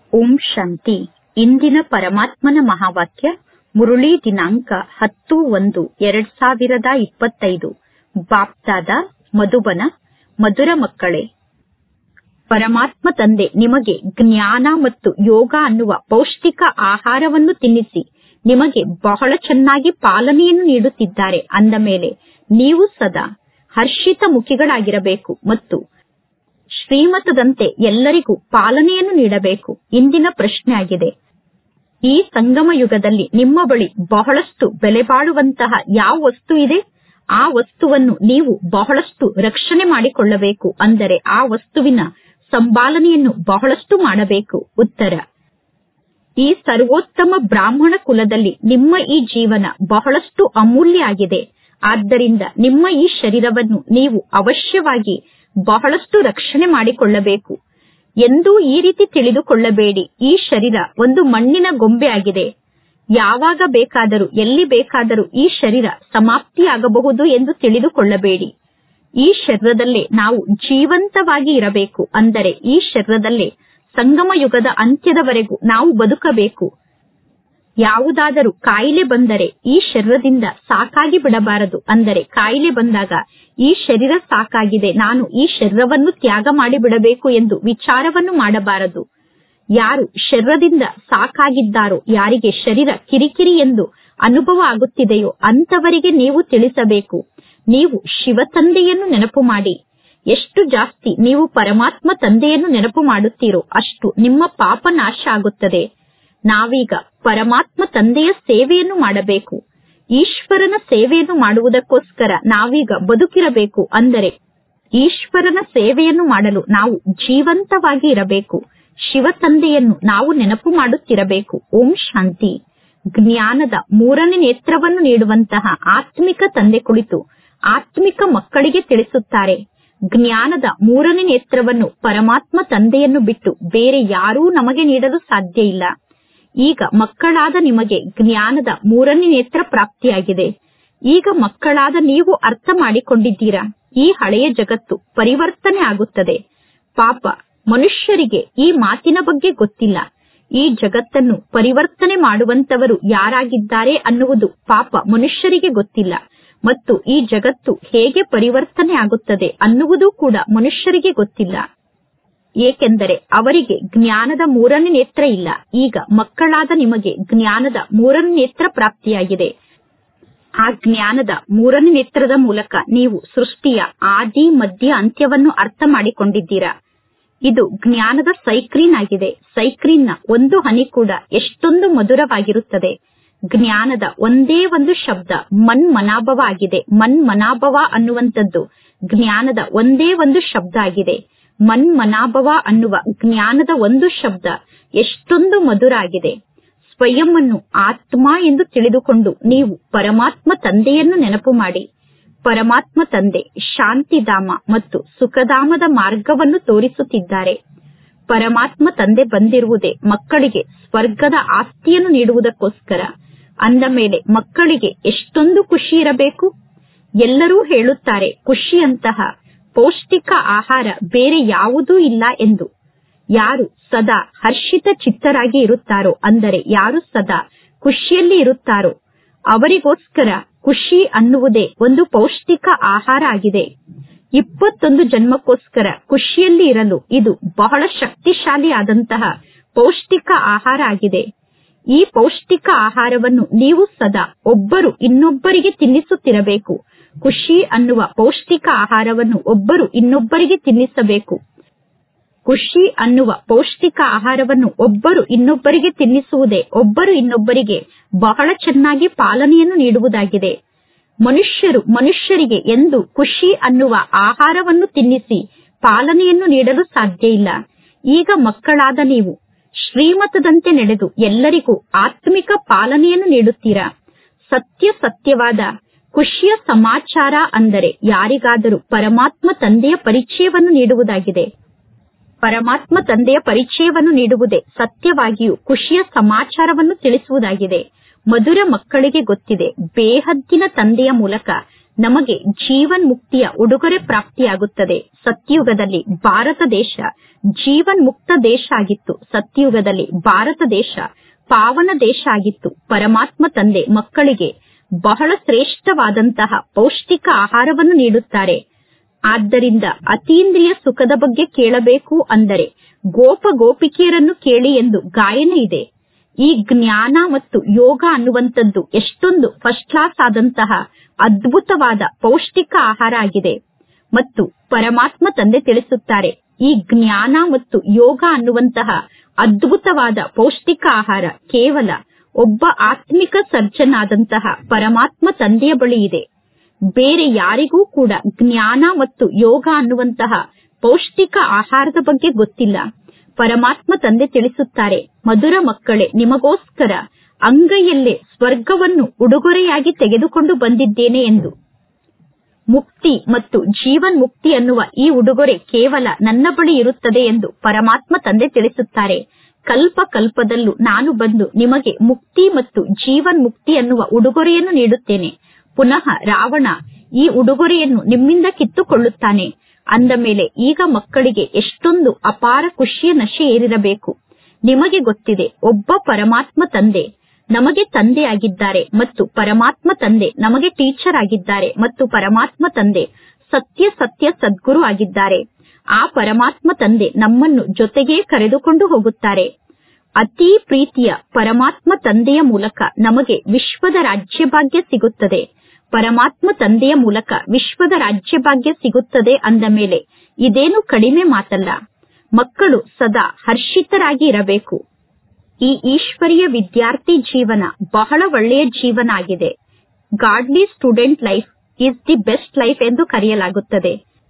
ಓಂ ಶಾಂತಿ ಇಂದಿನ ಪರಮಾತ್ಮನ ಮಹಾವಾಕ್ಯ ಮುರುಳಿ ದಿನಾಂಕ ಹತ್ತು ಒಂದು ಎರಡ್ ಸಾವಿರದ ಇಪ್ಪತ್ತೈದು ಬಾಪ್ದಾದ ಮಧುಬನ ಮಧುರ ಮಕ್ಕಳೇ ಪರಮಾತ್ಮ ತಂದೆ ನಿಮಗೆ ಜ್ಞಾನ ಮತ್ತು ಯೋಗ ಅನ್ನುವ ಪೌಷ್ಟಿಕ ಆಹಾರವನ್ನು ತಿನ್ನಿಸಿ ನಿಮಗೆ ಬಹಳ ಚೆನ್ನಾಗಿ ಪಾಲನೆಯನ್ನು ನೀಡುತ್ತಿದ್ದಾರೆ ಅಂದ ಮೇಲೆ ನೀವು ಸದಾ ಹರ್ಷಿತ ಮುಖಿಗಳಾಗಿರಬೇಕು ಮತ್ತು ಶ್ರೀಮತದಂತೆ ಎಲ್ಲರಿಗೂ ಪಾಲನೆಯನ್ನು ನೀಡಬೇಕು ಇಂದಿನ ಪ್ರಶ್ನೆ ಆಗಿದೆ ಈ ಸಂಗಮ ಯುಗದಲ್ಲಿ ನಿಮ್ಮ ಬಳಿ ಬಹಳಷ್ಟು ಬೆಲೆ ಬಾಳುವಂತಹ ಯಾವ ವಸ್ತು ಇದೆ ಆ ವಸ್ತುವನ್ನು ನೀವು ಬಹಳಷ್ಟು ರಕ್ಷಣೆ ಮಾಡಿಕೊಳ್ಳಬೇಕು ಅಂದರೆ ಆ ವಸ್ತುವಿನ ಸಂಪಾಲನೆಯನ್ನು ಬಹಳಷ್ಟು ಮಾಡಬೇಕು ಉತ್ತರ ಈ ಸರ್ವೋತ್ತಮ ಬ್ರಾಹ್ಮಣ ಕುಲದಲ್ಲಿ ನಿಮ್ಮ ಈ ಜೀವನ ಬಹಳಷ್ಟು ಅಮೂಲ್ಯ ಆಗಿದೆ ಆದ್ದರಿಂದ ನಿಮ್ಮ ಈ ಶರೀರವನ್ನು ನೀವು ಅವಶ್ಯವಾಗಿ ಬಹಳಷ್ಟು ರಕ್ಷಣೆ ಮಾಡಿಕೊಳ್ಳಬೇಕು ಎಂದೂ ಈ ರೀತಿ ತಿಳಿದುಕೊಳ್ಳಬೇಡಿ ಈ ಶರೀರ ಒಂದು ಮಣ್ಣಿನ ಗೊಂಬೆ ಆಗಿದೆ ಯಾವಾಗ ಬೇಕಾದರೂ ಎಲ್ಲಿ ಬೇಕಾದರೂ ಈ ಶರೀರ ಸಮಾಪ್ತಿಯಾಗಬಹುದು ಎಂದು ತಿಳಿದುಕೊಳ್ಳಬೇಡಿ ಈ ಶರೀರದಲ್ಲೇ ನಾವು ಜೀವಂತವಾಗಿ ಇರಬೇಕು ಅಂದರೆ ಈ ಶರೀರದಲ್ಲೇ ಸಂಗಮ ಯುಗದ ಅಂತ್ಯದವರೆಗೂ ನಾವು ಬದುಕಬೇಕು ಯಾವುದಾದರೂ ಕಾಯಿಲೆ ಬಂದರೆ ಈ ಶರೀರದಿಂದ ಸಾಕಾಗಿ ಬಿಡಬಾರದು ಅಂದರೆ ಕಾಯಿಲೆ ಬಂದಾಗ ಈ ಶರೀರ ಸಾಕಾಗಿದೆ ನಾನು ಈ ಶರೀರವನ್ನು ತ್ಯಾಗ ಮಾಡಿಬಿಡಬೇಕು ಎಂದು ವಿಚಾರವನ್ನು ಮಾಡಬಾರದು ಯಾರು ಶರೀರದಿಂದ ಸಾಕಾಗಿದ್ದಾರೋ ಯಾರಿಗೆ ಶರೀರ ಕಿರಿಕಿರಿ ಎಂದು ಅನುಭವ ಆಗುತ್ತಿದೆಯೋ ಅಂತವರಿಗೆ ನೀವು ತಿಳಿಸಬೇಕು ನೀವು ಶಿವ ತಂದೆಯನ್ನು ನೆನಪು ಮಾಡಿ ಎಷ್ಟು ಜಾಸ್ತಿ ನೀವು ಪರಮಾತ್ಮ ತಂದೆಯನ್ನು ನೆನಪು ಮಾಡುತ್ತೀರೋ ಅಷ್ಟು ನಿಮ್ಮ ಪಾಪ ನಾಶ ಆಗುತ್ತದೆ ನಾವೀಗ ಪರಮಾತ್ಮ ತಂದೆಯ ಸೇವೆಯನ್ನು ಮಾಡಬೇಕು ಈಶ್ವರನ ಸೇವೆಯನ್ನು ಮಾಡುವುದಕ್ಕೋಸ್ಕರ ನಾವೀಗ ಬದುಕಿರಬೇಕು ಅಂದರೆ ಈಶ್ವರನ ಸೇವೆಯನ್ನು ಮಾಡಲು ನಾವು ಜೀವಂತವಾಗಿ ಇರಬೇಕು ಶಿವ ತಂದೆಯನ್ನು ನಾವು ನೆನಪು ಮಾಡುತ್ತಿರಬೇಕು ಓಂ ಶಾಂತಿ ಜ್ಞಾನದ ಮೂರನೇ ನೇತ್ರವನ್ನು ನೀಡುವಂತಹ ಆತ್ಮಿಕ ತಂದೆ ಕುಳಿತು ಆತ್ಮಿಕ ಮಕ್ಕಳಿಗೆ ತಿಳಿಸುತ್ತಾರೆ ಜ್ಞಾನದ ಮೂರನೇ ನೇತ್ರವನ್ನು ಪರಮಾತ್ಮ ತಂದೆಯನ್ನು ಬಿಟ್ಟು ಬೇರೆ ಯಾರೂ ನಮಗೆ ನೀಡಲು ಸಾಧ್ಯ ಇಲ್ಲ ಈಗ ಮಕ್ಕಳಾದ ನಿಮಗೆ ಜ್ಞಾನದ ಮೂರನೇ ನೇತ್ರ ಪ್ರಾಪ್ತಿಯಾಗಿದೆ ಈಗ ಮಕ್ಕಳಾದ ನೀವು ಅರ್ಥ ಮಾಡಿಕೊಂಡಿದ್ದೀರಾ ಈ ಹಳೆಯ ಜಗತ್ತು ಪರಿವರ್ತನೆ ಆಗುತ್ತದೆ ಪಾಪ ಮನುಷ್ಯರಿಗೆ ಈ ಮಾತಿನ ಬಗ್ಗೆ ಗೊತ್ತಿಲ್ಲ ಈ ಜಗತ್ತನ್ನು ಪರಿವರ್ತನೆ ಮಾಡುವಂತವರು ಯಾರಾಗಿದ್ದಾರೆ ಅನ್ನುವುದು ಪಾಪ ಮನುಷ್ಯರಿಗೆ ಗೊತ್ತಿಲ್ಲ ಮತ್ತು ಈ ಜಗತ್ತು ಹೇಗೆ ಪರಿವರ್ತನೆ ಆಗುತ್ತದೆ ಅನ್ನುವುದೂ ಕೂಡ ಮನುಷ್ಯರಿಗೆ ಗೊತ್ತಿಲ್ಲ ಏಕೆಂದರೆ ಅವರಿಗೆ ಜ್ಞಾನದ ಮೂರನೇ ನೇತ್ರ ಇಲ್ಲ ಈಗ ಮಕ್ಕಳಾದ ನಿಮಗೆ ಜ್ಞಾನದ ಮೂರನೇ ನೇತ್ರ ಪ್ರಾಪ್ತಿಯಾಗಿದೆ ಆ ಜ್ಞಾನದ ಮೂರನೇ ನೇತ್ರದ ಮೂಲಕ ನೀವು ಸೃಷ್ಟಿಯ ಆದಿ ಮಧ್ಯ ಅಂತ್ಯವನ್ನು ಅರ್ಥ ಮಾಡಿಕೊಂಡಿದ್ದೀರಾ ಇದು ಜ್ಞಾನದ ಸೈಕ್ರೀನ್ ಆಗಿದೆ ಸೈಕ್ರೀನ್ನ ಒಂದು ಹನಿ ಕೂಡ ಎಷ್ಟೊಂದು ಮಧುರವಾಗಿರುತ್ತದೆ ಜ್ಞಾನದ ಒಂದೇ ಒಂದು ಶಬ್ದ ಮನ್ ಮನಾಭವ ಆಗಿದೆ ಮನ್ ಮನಾಭವ ಅನ್ನುವಂಥದ್ದು ಜ್ಞಾನದ ಒಂದೇ ಒಂದು ಶಬ್ದ ಆಗಿದೆ ಮನ್ ಮನಾಭವ ಅನ್ನುವ ಜ್ಞಾನದ ಒಂದು ಶಬ್ದ ಎಷ್ಟೊಂದು ಮಧುರ ಆಗಿದೆ ಸ್ವಯಂ ಅನ್ನು ಆತ್ಮ ಎಂದು ತಿಳಿದುಕೊಂಡು ನೀವು ಪರಮಾತ್ಮ ತಂದೆಯನ್ನು ನೆನಪು ಮಾಡಿ ಪರಮಾತ್ಮ ತಂದೆ ಶಾಂತಿಧಾಮ ಮತ್ತು ಸುಖಧಾಮದ ಮಾರ್ಗವನ್ನು ತೋರಿಸುತ್ತಿದ್ದಾರೆ ಪರಮಾತ್ಮ ತಂದೆ ಬಂದಿರುವುದೇ ಮಕ್ಕಳಿಗೆ ಸ್ವರ್ಗದ ಆಸ್ತಿಯನ್ನು ನೀಡುವುದಕ್ಕೋಸ್ಕರ ಅಂದ ಮೇಲೆ ಮಕ್ಕಳಿಗೆ ಎಷ್ಟೊಂದು ಖುಷಿ ಇರಬೇಕು ಎಲ್ಲರೂ ಹೇಳುತ್ತಾರೆ ಖುಷಿಯಂತಹ ಪೌಷ್ಟಿಕ ಆಹಾರ ಬೇರೆ ಯಾವುದೂ ಇಲ್ಲ ಎಂದು ಯಾರು ಸದಾ ಹರ್ಷಿತ ಚಿತ್ತರಾಗಿ ಇರುತ್ತಾರೋ ಅಂದರೆ ಯಾರು ಸದಾ ಖುಷಿಯಲ್ಲಿ ಇರುತ್ತಾರೋ ಅವರಿಗೋಸ್ಕರ ಖುಷಿ ಅನ್ನುವುದೇ ಒಂದು ಪೌಷ್ಟಿಕ ಆಹಾರ ಆಗಿದೆ ಇಪ್ಪತ್ತೊಂದು ಜನ್ಮಕ್ಕೋಸ್ಕರ ಖುಷಿಯಲ್ಲಿ ಇರಲು ಇದು ಬಹಳ ಶಕ್ತಿಶಾಲಿ ಆದಂತಹ ಪೌಷ್ಟಿಕ ಆಹಾರ ಆಗಿದೆ ಈ ಪೌಷ್ಟಿಕ ಆಹಾರವನ್ನು ನೀವು ಸದಾ ಒಬ್ಬರು ಇನ್ನೊಬ್ಬರಿಗೆ ತಿನ್ನಿಸುತ್ತಿರಬೇಕು ಖುಷಿ ಅನ್ನುವ ಪೌಷ್ಟಿಕ ಆಹಾರವನ್ನು ಒಬ್ಬರು ಇನ್ನೊಬ್ಬರಿಗೆ ತಿನ್ನಿಸಬೇಕು ಖುಷಿ ಅನ್ನುವ ಪೌಷ್ಟಿಕ ಆಹಾರವನ್ನು ಒಬ್ಬರು ಇನ್ನೊಬ್ಬರಿಗೆ ತಿನ್ನಿಸುವುದೇ ಒಬ್ಬರು ಇನ್ನೊಬ್ಬರಿಗೆ ಬಹಳ ಚೆನ್ನಾಗಿ ಪಾಲನೆಯನ್ನು ನೀಡುವುದಾಗಿದೆ ಮನುಷ್ಯರು ಮನುಷ್ಯರಿಗೆ ಎಂದು ಖುಷಿ ಅನ್ನುವ ಆಹಾರವನ್ನು ತಿನ್ನಿಸಿ ಪಾಲನೆಯನ್ನು ನೀಡಲು ಸಾಧ್ಯ ಇಲ್ಲ ಈಗ ಮಕ್ಕಳಾದ ನೀವು ಶ್ರೀಮತದಂತೆ ನಡೆದು ಎಲ್ಲರಿಗೂ ಆತ್ಮಿಕ ಪಾಲನೆಯನ್ನು ನೀಡುತ್ತೀರಾ ಸತ್ಯ ಸತ್ಯವಾದ ಖುಷಿಯ ಸಮಾಚಾರ ಅಂದರೆ ಯಾರಿಗಾದರೂ ಪರಮಾತ್ಮ ತಂದೆಯ ಪರಿಚಯವನ್ನು ನೀಡುವುದಾಗಿದೆ ಪರಮಾತ್ಮ ತಂದೆಯ ಪರಿಚಯವನ್ನು ನೀಡುವುದೇ ಸತ್ಯವಾಗಿಯೂ ಖುಷಿಯ ಸಮಾಚಾರವನ್ನು ತಿಳಿಸುವುದಾಗಿದೆ ಮಧುರ ಮಕ್ಕಳಿಗೆ ಗೊತ್ತಿದೆ ಬೇಹದ್ದಿನ ತಂದೆಯ ಮೂಲಕ ನಮಗೆ ಜೀವನ್ ಮುಕ್ತಿಯ ಉಡುಗೊರೆ ಪ್ರಾಪ್ತಿಯಾಗುತ್ತದೆ ಸತ್ಯುಗದಲ್ಲಿ ಭಾರತ ದೇಶ ಜೀವನ್ ಮುಕ್ತ ದೇಶ ಆಗಿತ್ತು ಸತ್ಯುಗದಲ್ಲಿ ಭಾರತ ದೇಶ ಪಾವನ ದೇಶ ಆಗಿತ್ತು ಪರಮಾತ್ಮ ತಂದೆ ಮಕ್ಕಳಿಗೆ ಬಹಳ ಶ್ರೇಷ್ಠವಾದಂತಹ ಪೌಷ್ಟಿಕ ಆಹಾರವನ್ನು ನೀಡುತ್ತಾರೆ ಆದ್ದರಿಂದ ಅತೀಂದ್ರಿಯ ಸುಖದ ಬಗ್ಗೆ ಕೇಳಬೇಕು ಅಂದರೆ ಗೋಪ ಗೋಪಿಕೆಯರನ್ನು ಕೇಳಿ ಎಂದು ಗಾಯನ ಇದೆ ಈ ಜ್ಞಾನ ಮತ್ತು ಯೋಗ ಅನ್ನುವಂಥದ್ದು ಎಷ್ಟೊಂದು ಫಸ್ಟ್ ಕ್ಲಾಸ್ ಆದಂತಹ ಅದ್ಭುತವಾದ ಪೌಷ್ಟಿಕ ಆಹಾರ ಆಗಿದೆ ಮತ್ತು ಪರಮಾತ್ಮ ತಂದೆ ತಿಳಿಸುತ್ತಾರೆ ಈ ಜ್ಞಾನ ಮತ್ತು ಯೋಗ ಅನ್ನುವಂತಹ ಅದ್ಭುತವಾದ ಪೌಷ್ಟಿಕ ಆಹಾರ ಕೇವಲ ಒಬ್ಬ ಆತ್ಮಿಕ ಸರ್ಜನಾದಂತಹ ಪರಮಾತ್ಮ ತಂದೆಯ ಬಳಿ ಇದೆ ಬೇರೆ ಯಾರಿಗೂ ಕೂಡ ಜ್ಞಾನ ಮತ್ತು ಯೋಗ ಅನ್ನುವಂತಹ ಪೌಷ್ಟಿಕ ಆಹಾರದ ಬಗ್ಗೆ ಗೊತ್ತಿಲ್ಲ ಪರಮಾತ್ಮ ತಂದೆ ತಿಳಿಸುತ್ತಾರೆ ಮಧುರ ಮಕ್ಕಳೇ ನಿಮಗೋಸ್ಕರ ಅಂಗೈಯಲ್ಲೇ ಸ್ವರ್ಗವನ್ನು ಉಡುಗೊರೆಯಾಗಿ ತೆಗೆದುಕೊಂಡು ಬಂದಿದ್ದೇನೆ ಎಂದು ಮುಕ್ತಿ ಮತ್ತು ಜೀವನ್ ಮುಕ್ತಿ ಅನ್ನುವ ಈ ಉಡುಗೊರೆ ಕೇವಲ ನನ್ನ ಬಳಿ ಇರುತ್ತದೆ ಎಂದು ಪರಮಾತ್ಮ ತಂದೆ ತಿಳಿಸುತ್ತಾರೆ ಕಲ್ಪ ಕಲ್ಪದಲ್ಲೂ ನಾನು ಬಂದು ನಿಮಗೆ ಮುಕ್ತಿ ಮತ್ತು ಜೀವನ್ ಮುಕ್ತಿ ಅನ್ನುವ ಉಡುಗೊರೆಯನ್ನು ನೀಡುತ್ತೇನೆ ಪುನಃ ರಾವಣ ಈ ಉಡುಗೊರೆಯನ್ನು ನಿಮ್ಮಿಂದ ಕಿತ್ತುಕೊಳ್ಳುತ್ತಾನೆ ಅಂದ ಮೇಲೆ ಈಗ ಮಕ್ಕಳಿಗೆ ಎಷ್ಟೊಂದು ಅಪಾರ ಖುಷಿಯ ನಶೆ ಏರಿರಬೇಕು ನಿಮಗೆ ಗೊತ್ತಿದೆ ಒಬ್ಬ ಪರಮಾತ್ಮ ತಂದೆ ನಮಗೆ ತಂದೆಯಾಗಿದ್ದಾರೆ ಮತ್ತು ಪರಮಾತ್ಮ ತಂದೆ ನಮಗೆ ಟೀಚರ್ ಆಗಿದ್ದಾರೆ ಮತ್ತು ಪರಮಾತ್ಮ ತಂದೆ ಸತ್ಯ ಸತ್ಯ ಸದ್ಗುರು ಆಗಿದ್ದಾರೆ ಆ ಪರಮಾತ್ಮ ತಂದೆ ನಮ್ಮನ್ನು ಜೊತೆಗೇ ಕರೆದುಕೊಂಡು ಹೋಗುತ್ತಾರೆ ಅತೀ ಪ್ರೀತಿಯ ಪರಮಾತ್ಮ ತಂದೆಯ ಮೂಲಕ ನಮಗೆ ವಿಶ್ವದ ರಾಜ್ಯಭಾಗ್ಯ ಸಿಗುತ್ತದೆ ಪರಮಾತ್ಮ ತಂದೆಯ ಮೂಲಕ ವಿಶ್ವದ ರಾಜ್ಯಭಾಗ್ಯ ಸಿಗುತ್ತದೆ ಅಂದ ಮೇಲೆ ಇದೇನು ಕಡಿಮೆ ಮಾತಲ್ಲ ಮಕ್ಕಳು ಸದಾ ಹರ್ಷಿತರಾಗಿ ಇರಬೇಕು ಈ ಈಶ್ವರೀಯ ವಿದ್ಯಾರ್ಥಿ ಜೀವನ ಬಹಳ ಒಳ್ಳೆಯ ಜೀವನ ಆಗಿದೆ godly student life is the best life ಎಂದು ಕರೆಯಲಾಗುತ್ತದೆ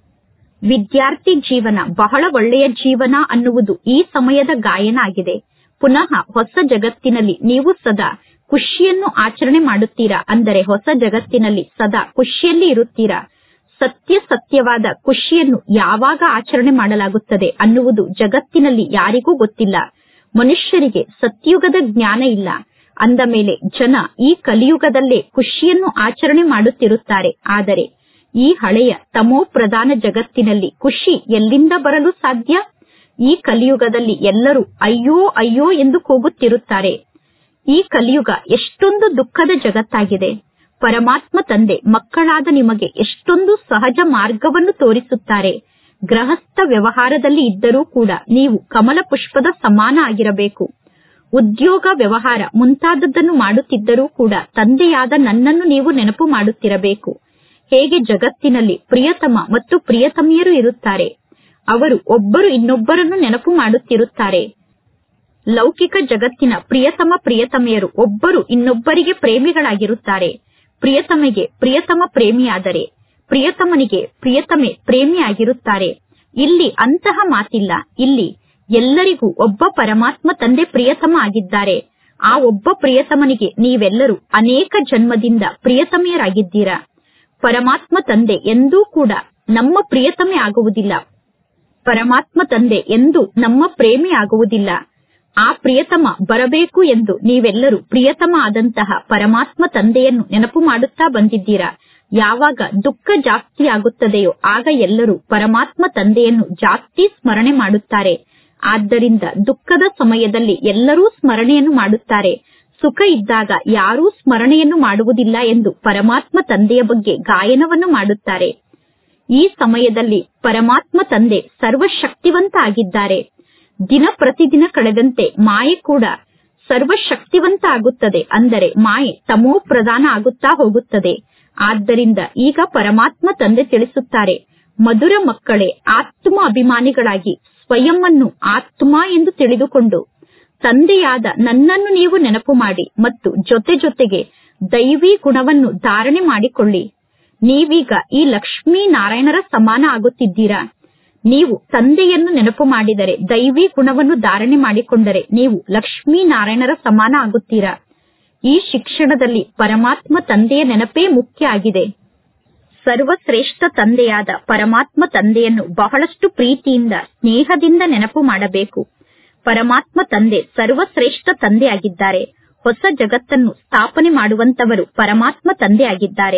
ವಿದ್ಯಾರ್ಥಿ ಜೀವನ ಬಹಳ ಒಳ್ಳೆಯ ಜೀವನ ಅನ್ನುವುದು ಈ ಸಮಯದ ಗಾಯನ ಆಗಿದೆ ಪುನಃ ಹೊಸ ಜಗತ್ತಿನಲ್ಲಿ ನೀವು ಸದಾ ಖುಷಿಯನ್ನು ಆಚರಣೆ ಮಾಡುತ್ತೀರಾ ಅಂದರೆ ಹೊಸ ಜಗತ್ತಿನಲ್ಲಿ ಸದಾ ಖುಷಿಯಲ್ಲಿ ಇರುತ್ತೀರಾ ಸತ್ಯ ಸತ್ಯವಾದ ಖುಷಿಯನ್ನು ಯಾವಾಗ ಆಚರಣೆ ಮಾಡಲಾಗುತ್ತದೆ ಅನ್ನುವುದು ಜಗತ್ತಿನಲ್ಲಿ ಯಾರಿಗೂ ಗೊತ್ತಿಲ್ಲ ಮನುಷ್ಯರಿಗೆ ಸತ್ಯುಗದ ಜ್ಞಾನ ಇಲ್ಲ ಅಂದ ಮೇಲೆ ಜನ ಈ ಕಲಿಯುಗದಲ್ಲೇ ಖುಷಿಯನ್ನು ಆಚರಣೆ ಮಾಡುತ್ತಿರುತ್ತಾರೆ ಆದರೆ ಈ ಹಳೆಯ ತಮೋ ಪ್ರಧಾನ ಜಗತ್ತಿನಲ್ಲಿ ಖುಷಿ ಎಲ್ಲಿಂದ ಬರಲು ಸಾಧ್ಯ ಈ ಕಲಿಯುಗದಲ್ಲಿ ಎಲ್ಲರೂ ಅಯ್ಯೋ ಅಯ್ಯೋ ಎಂದು ಕೂಗುತ್ತಿರುತ್ತಾರೆ ಈ ಕಲಿಯುಗ ಎಷ್ಟೊಂದು ದುಃಖದ ಜಗತ್ತಾಗಿದೆ ಪರಮಾತ್ಮ ತಂದೆ ಮಕ್ಕಳಾದ ನಿಮಗೆ ಎಷ್ಟೊಂದು ಸಹಜ ಮಾರ್ಗವನ್ನು ತೋರಿಸುತ್ತಾರೆ ಗೃಹಸ್ಥ ವ್ಯವಹಾರದಲ್ಲಿ ಇದ್ದರೂ ಕೂಡ ನೀವು ಕಮಲ ಪುಷ್ಪದ ಸಮಾನ ಆಗಿರಬೇಕು ಉದ್ಯೋಗ ವ್ಯವಹಾರ ಮುಂತಾದದ್ದನ್ನು ಮಾಡುತ್ತಿದ್ದರೂ ಕೂಡ ತಂದೆಯಾದ ನನ್ನನ್ನು ನೀವು ನೆನಪು ಮಾಡುತ್ತಿರಬೇಕು ಹೇಗೆ ಜಗತ್ತಿನಲ್ಲಿ ಪ್ರಿಯತಮ ಮತ್ತು ಪ್ರಿಯತಮಿಯರು ಇರುತ್ತಾರೆ ಅವರು ಒಬ್ಬರು ಇನ್ನೊಬ್ಬರನ್ನು ನೆನಪು ಮಾಡುತ್ತಿರುತ್ತಾರೆ ಲೌಕಿಕ ಜಗತ್ತಿನ ಪ್ರಿಯತಮ ಪ್ರಿಯತಮೆಯರು ಒಬ್ಬರು ಇನ್ನೊಬ್ಬರಿಗೆ ಪ್ರೇಮಿಗಳಾಗಿರುತ್ತಾರೆ ಪ್ರಿಯತಮೆಗೆ ಪ್ರಿಯತಮ ಪ್ರೇಮಿಯಾದರೆ ಪ್ರಿಯತಮನಿಗೆ ಪ್ರಿಯತಮೆ ಪ್ರೇಮಿಯಾಗಿರುತ್ತಾರೆ ಇಲ್ಲಿ ಅಂತಹ ಮಾತಿಲ್ಲ ಇಲ್ಲಿ ಎಲ್ಲರಿಗೂ ಒಬ್ಬ ಪರಮಾತ್ಮ ತಂದೆ ಪ್ರಿಯತಮ ಆಗಿದ್ದಾರೆ ಆ ಒಬ್ಬ ಪ್ರಿಯತಮನಿಗೆ ನೀವೆಲ್ಲರೂ ಅನೇಕ ಜನ್ಮದಿಂದ ಪ್ರಿಯತಮೆಯರಾಗಿದ್ದೀರಾ ಪರಮಾತ್ಮ ತಂದೆ ಎಂದೂ ಕೂಡ ನಮ್ಮ ಪ್ರಿಯತಮೆ ಆಗುವುದಿಲ್ಲ ಪರಮಾತ್ಮ ತಂದೆ ಎಂದು ನಮ್ಮ ಪ್ರೇಮಿ ಆಗುವುದಿಲ್ಲ ಆ ಪ್ರಿಯತಮ ಬರಬೇಕು ಎಂದು ನೀವೆಲ್ಲರೂ ಪ್ರಿಯತಮ ಆದಂತಹ ಪರಮಾತ್ಮ ತಂದೆಯನ್ನು ನೆನಪು ಮಾಡುತ್ತಾ ಬಂದಿದ್ದೀರಾ ಯಾವಾಗ ದುಃಖ ಜಾಸ್ತಿ ಆಗುತ್ತದೆಯೋ ಆಗ ಎಲ್ಲರೂ ಪರಮಾತ್ಮ ತಂದೆಯನ್ನು ಜಾಸ್ತಿ ಸ್ಮರಣೆ ಮಾಡುತ್ತಾರೆ ಆದ್ದರಿಂದ ದುಃಖದ ಸಮಯದಲ್ಲಿ ಎಲ್ಲರೂ ಸ್ಮರಣೆಯನ್ನು ಮಾಡುತ್ತಾರೆ ಸುಖ ಇದ್ದಾಗ ಯಾರೂ ಸ್ಮರಣೆಯನ್ನು ಮಾಡುವುದಿಲ್ಲ ಎಂದು ಪರಮಾತ್ಮ ತಂದೆಯ ಬಗ್ಗೆ ಗಾಯನವನ್ನು ಮಾಡುತ್ತಾರೆ ಈ ಸಮಯದಲ್ಲಿ ಪರಮಾತ್ಮ ತಂದೆ ಸರ್ವಶಕ್ತಿವಂತ ಆಗಿದ್ದಾರೆ ದಿನ ಪ್ರತಿದಿನ ಕಳೆದಂತೆ ಮಾಯೆ ಕೂಡ ಸರ್ವಶಕ್ತಿವಂತ ಆಗುತ್ತದೆ ಅಂದರೆ ಮಾಯೆ ತಮೋ ಪ್ರಧಾನ ಆಗುತ್ತಾ ಹೋಗುತ್ತದೆ ಆದ್ದರಿಂದ ಈಗ ಪರಮಾತ್ಮ ತಂದೆ ತಿಳಿಸುತ್ತಾರೆ ಮಧುರ ಮಕ್ಕಳೇ ಆತ್ಮ ಅಭಿಮಾನಿಗಳಾಗಿ ಸ್ವಯಂ ಅನ್ನು ಆತ್ಮ ಎಂದು ತಿಳಿದುಕೊಂಡು ತಂದೆಯಾದ ನನ್ನನ್ನು ನೀವು ನೆನಪು ಮಾಡಿ ಮತ್ತು ಜೊತೆ ಜೊತೆಗೆ ದೈವಿ ಗುಣವನ್ನು ಧಾರಣೆ ಮಾಡಿಕೊಳ್ಳಿ ನೀವೀಗ ಈ ಲಕ್ಷ್ಮೀ ನಾರಾಯಣರ ಸಮಾನ ಆಗುತ್ತಿದ್ದೀರಾ ನೀವು ತಂದೆಯನ್ನು ನೆನಪು ಮಾಡಿದರೆ ದೈವಿ ಗುಣವನ್ನು ಧಾರಣೆ ಮಾಡಿಕೊಂಡರೆ ನೀವು ಲಕ್ಷ್ಮೀ ನಾರಾಯಣರ ಸಮಾನ ಆಗುತ್ತೀರಾ ಈ ಶಿಕ್ಷಣದಲ್ಲಿ ಪರಮಾತ್ಮ ತಂದೆಯ ನೆನಪೇ ಮುಖ್ಯ ಆಗಿದೆ ಸರ್ವಶ್ರೇಷ್ಠ ತಂದೆಯಾದ ಪರಮಾತ್ಮ ತಂದೆಯನ್ನು ಬಹಳಷ್ಟು ಪ್ರೀತಿಯಿಂದ ಸ್ನೇಹದಿಂದ ನೆನಪು ಮಾಡಬೇಕು ಪರಮಾತ್ಮ ತಂದೆ ಸರ್ವಶ್ರೇಷ್ಠ ತಂದೆಯಾಗಿದ್ದಾರೆ ಹೊಸ ಜಗತ್ತನ್ನು ಸ್ಥಾಪನೆ ಮಾಡುವಂತವರು ಪರಮಾತ್ಮ ತಂದೆ ಆಗಿದ್ದಾರೆ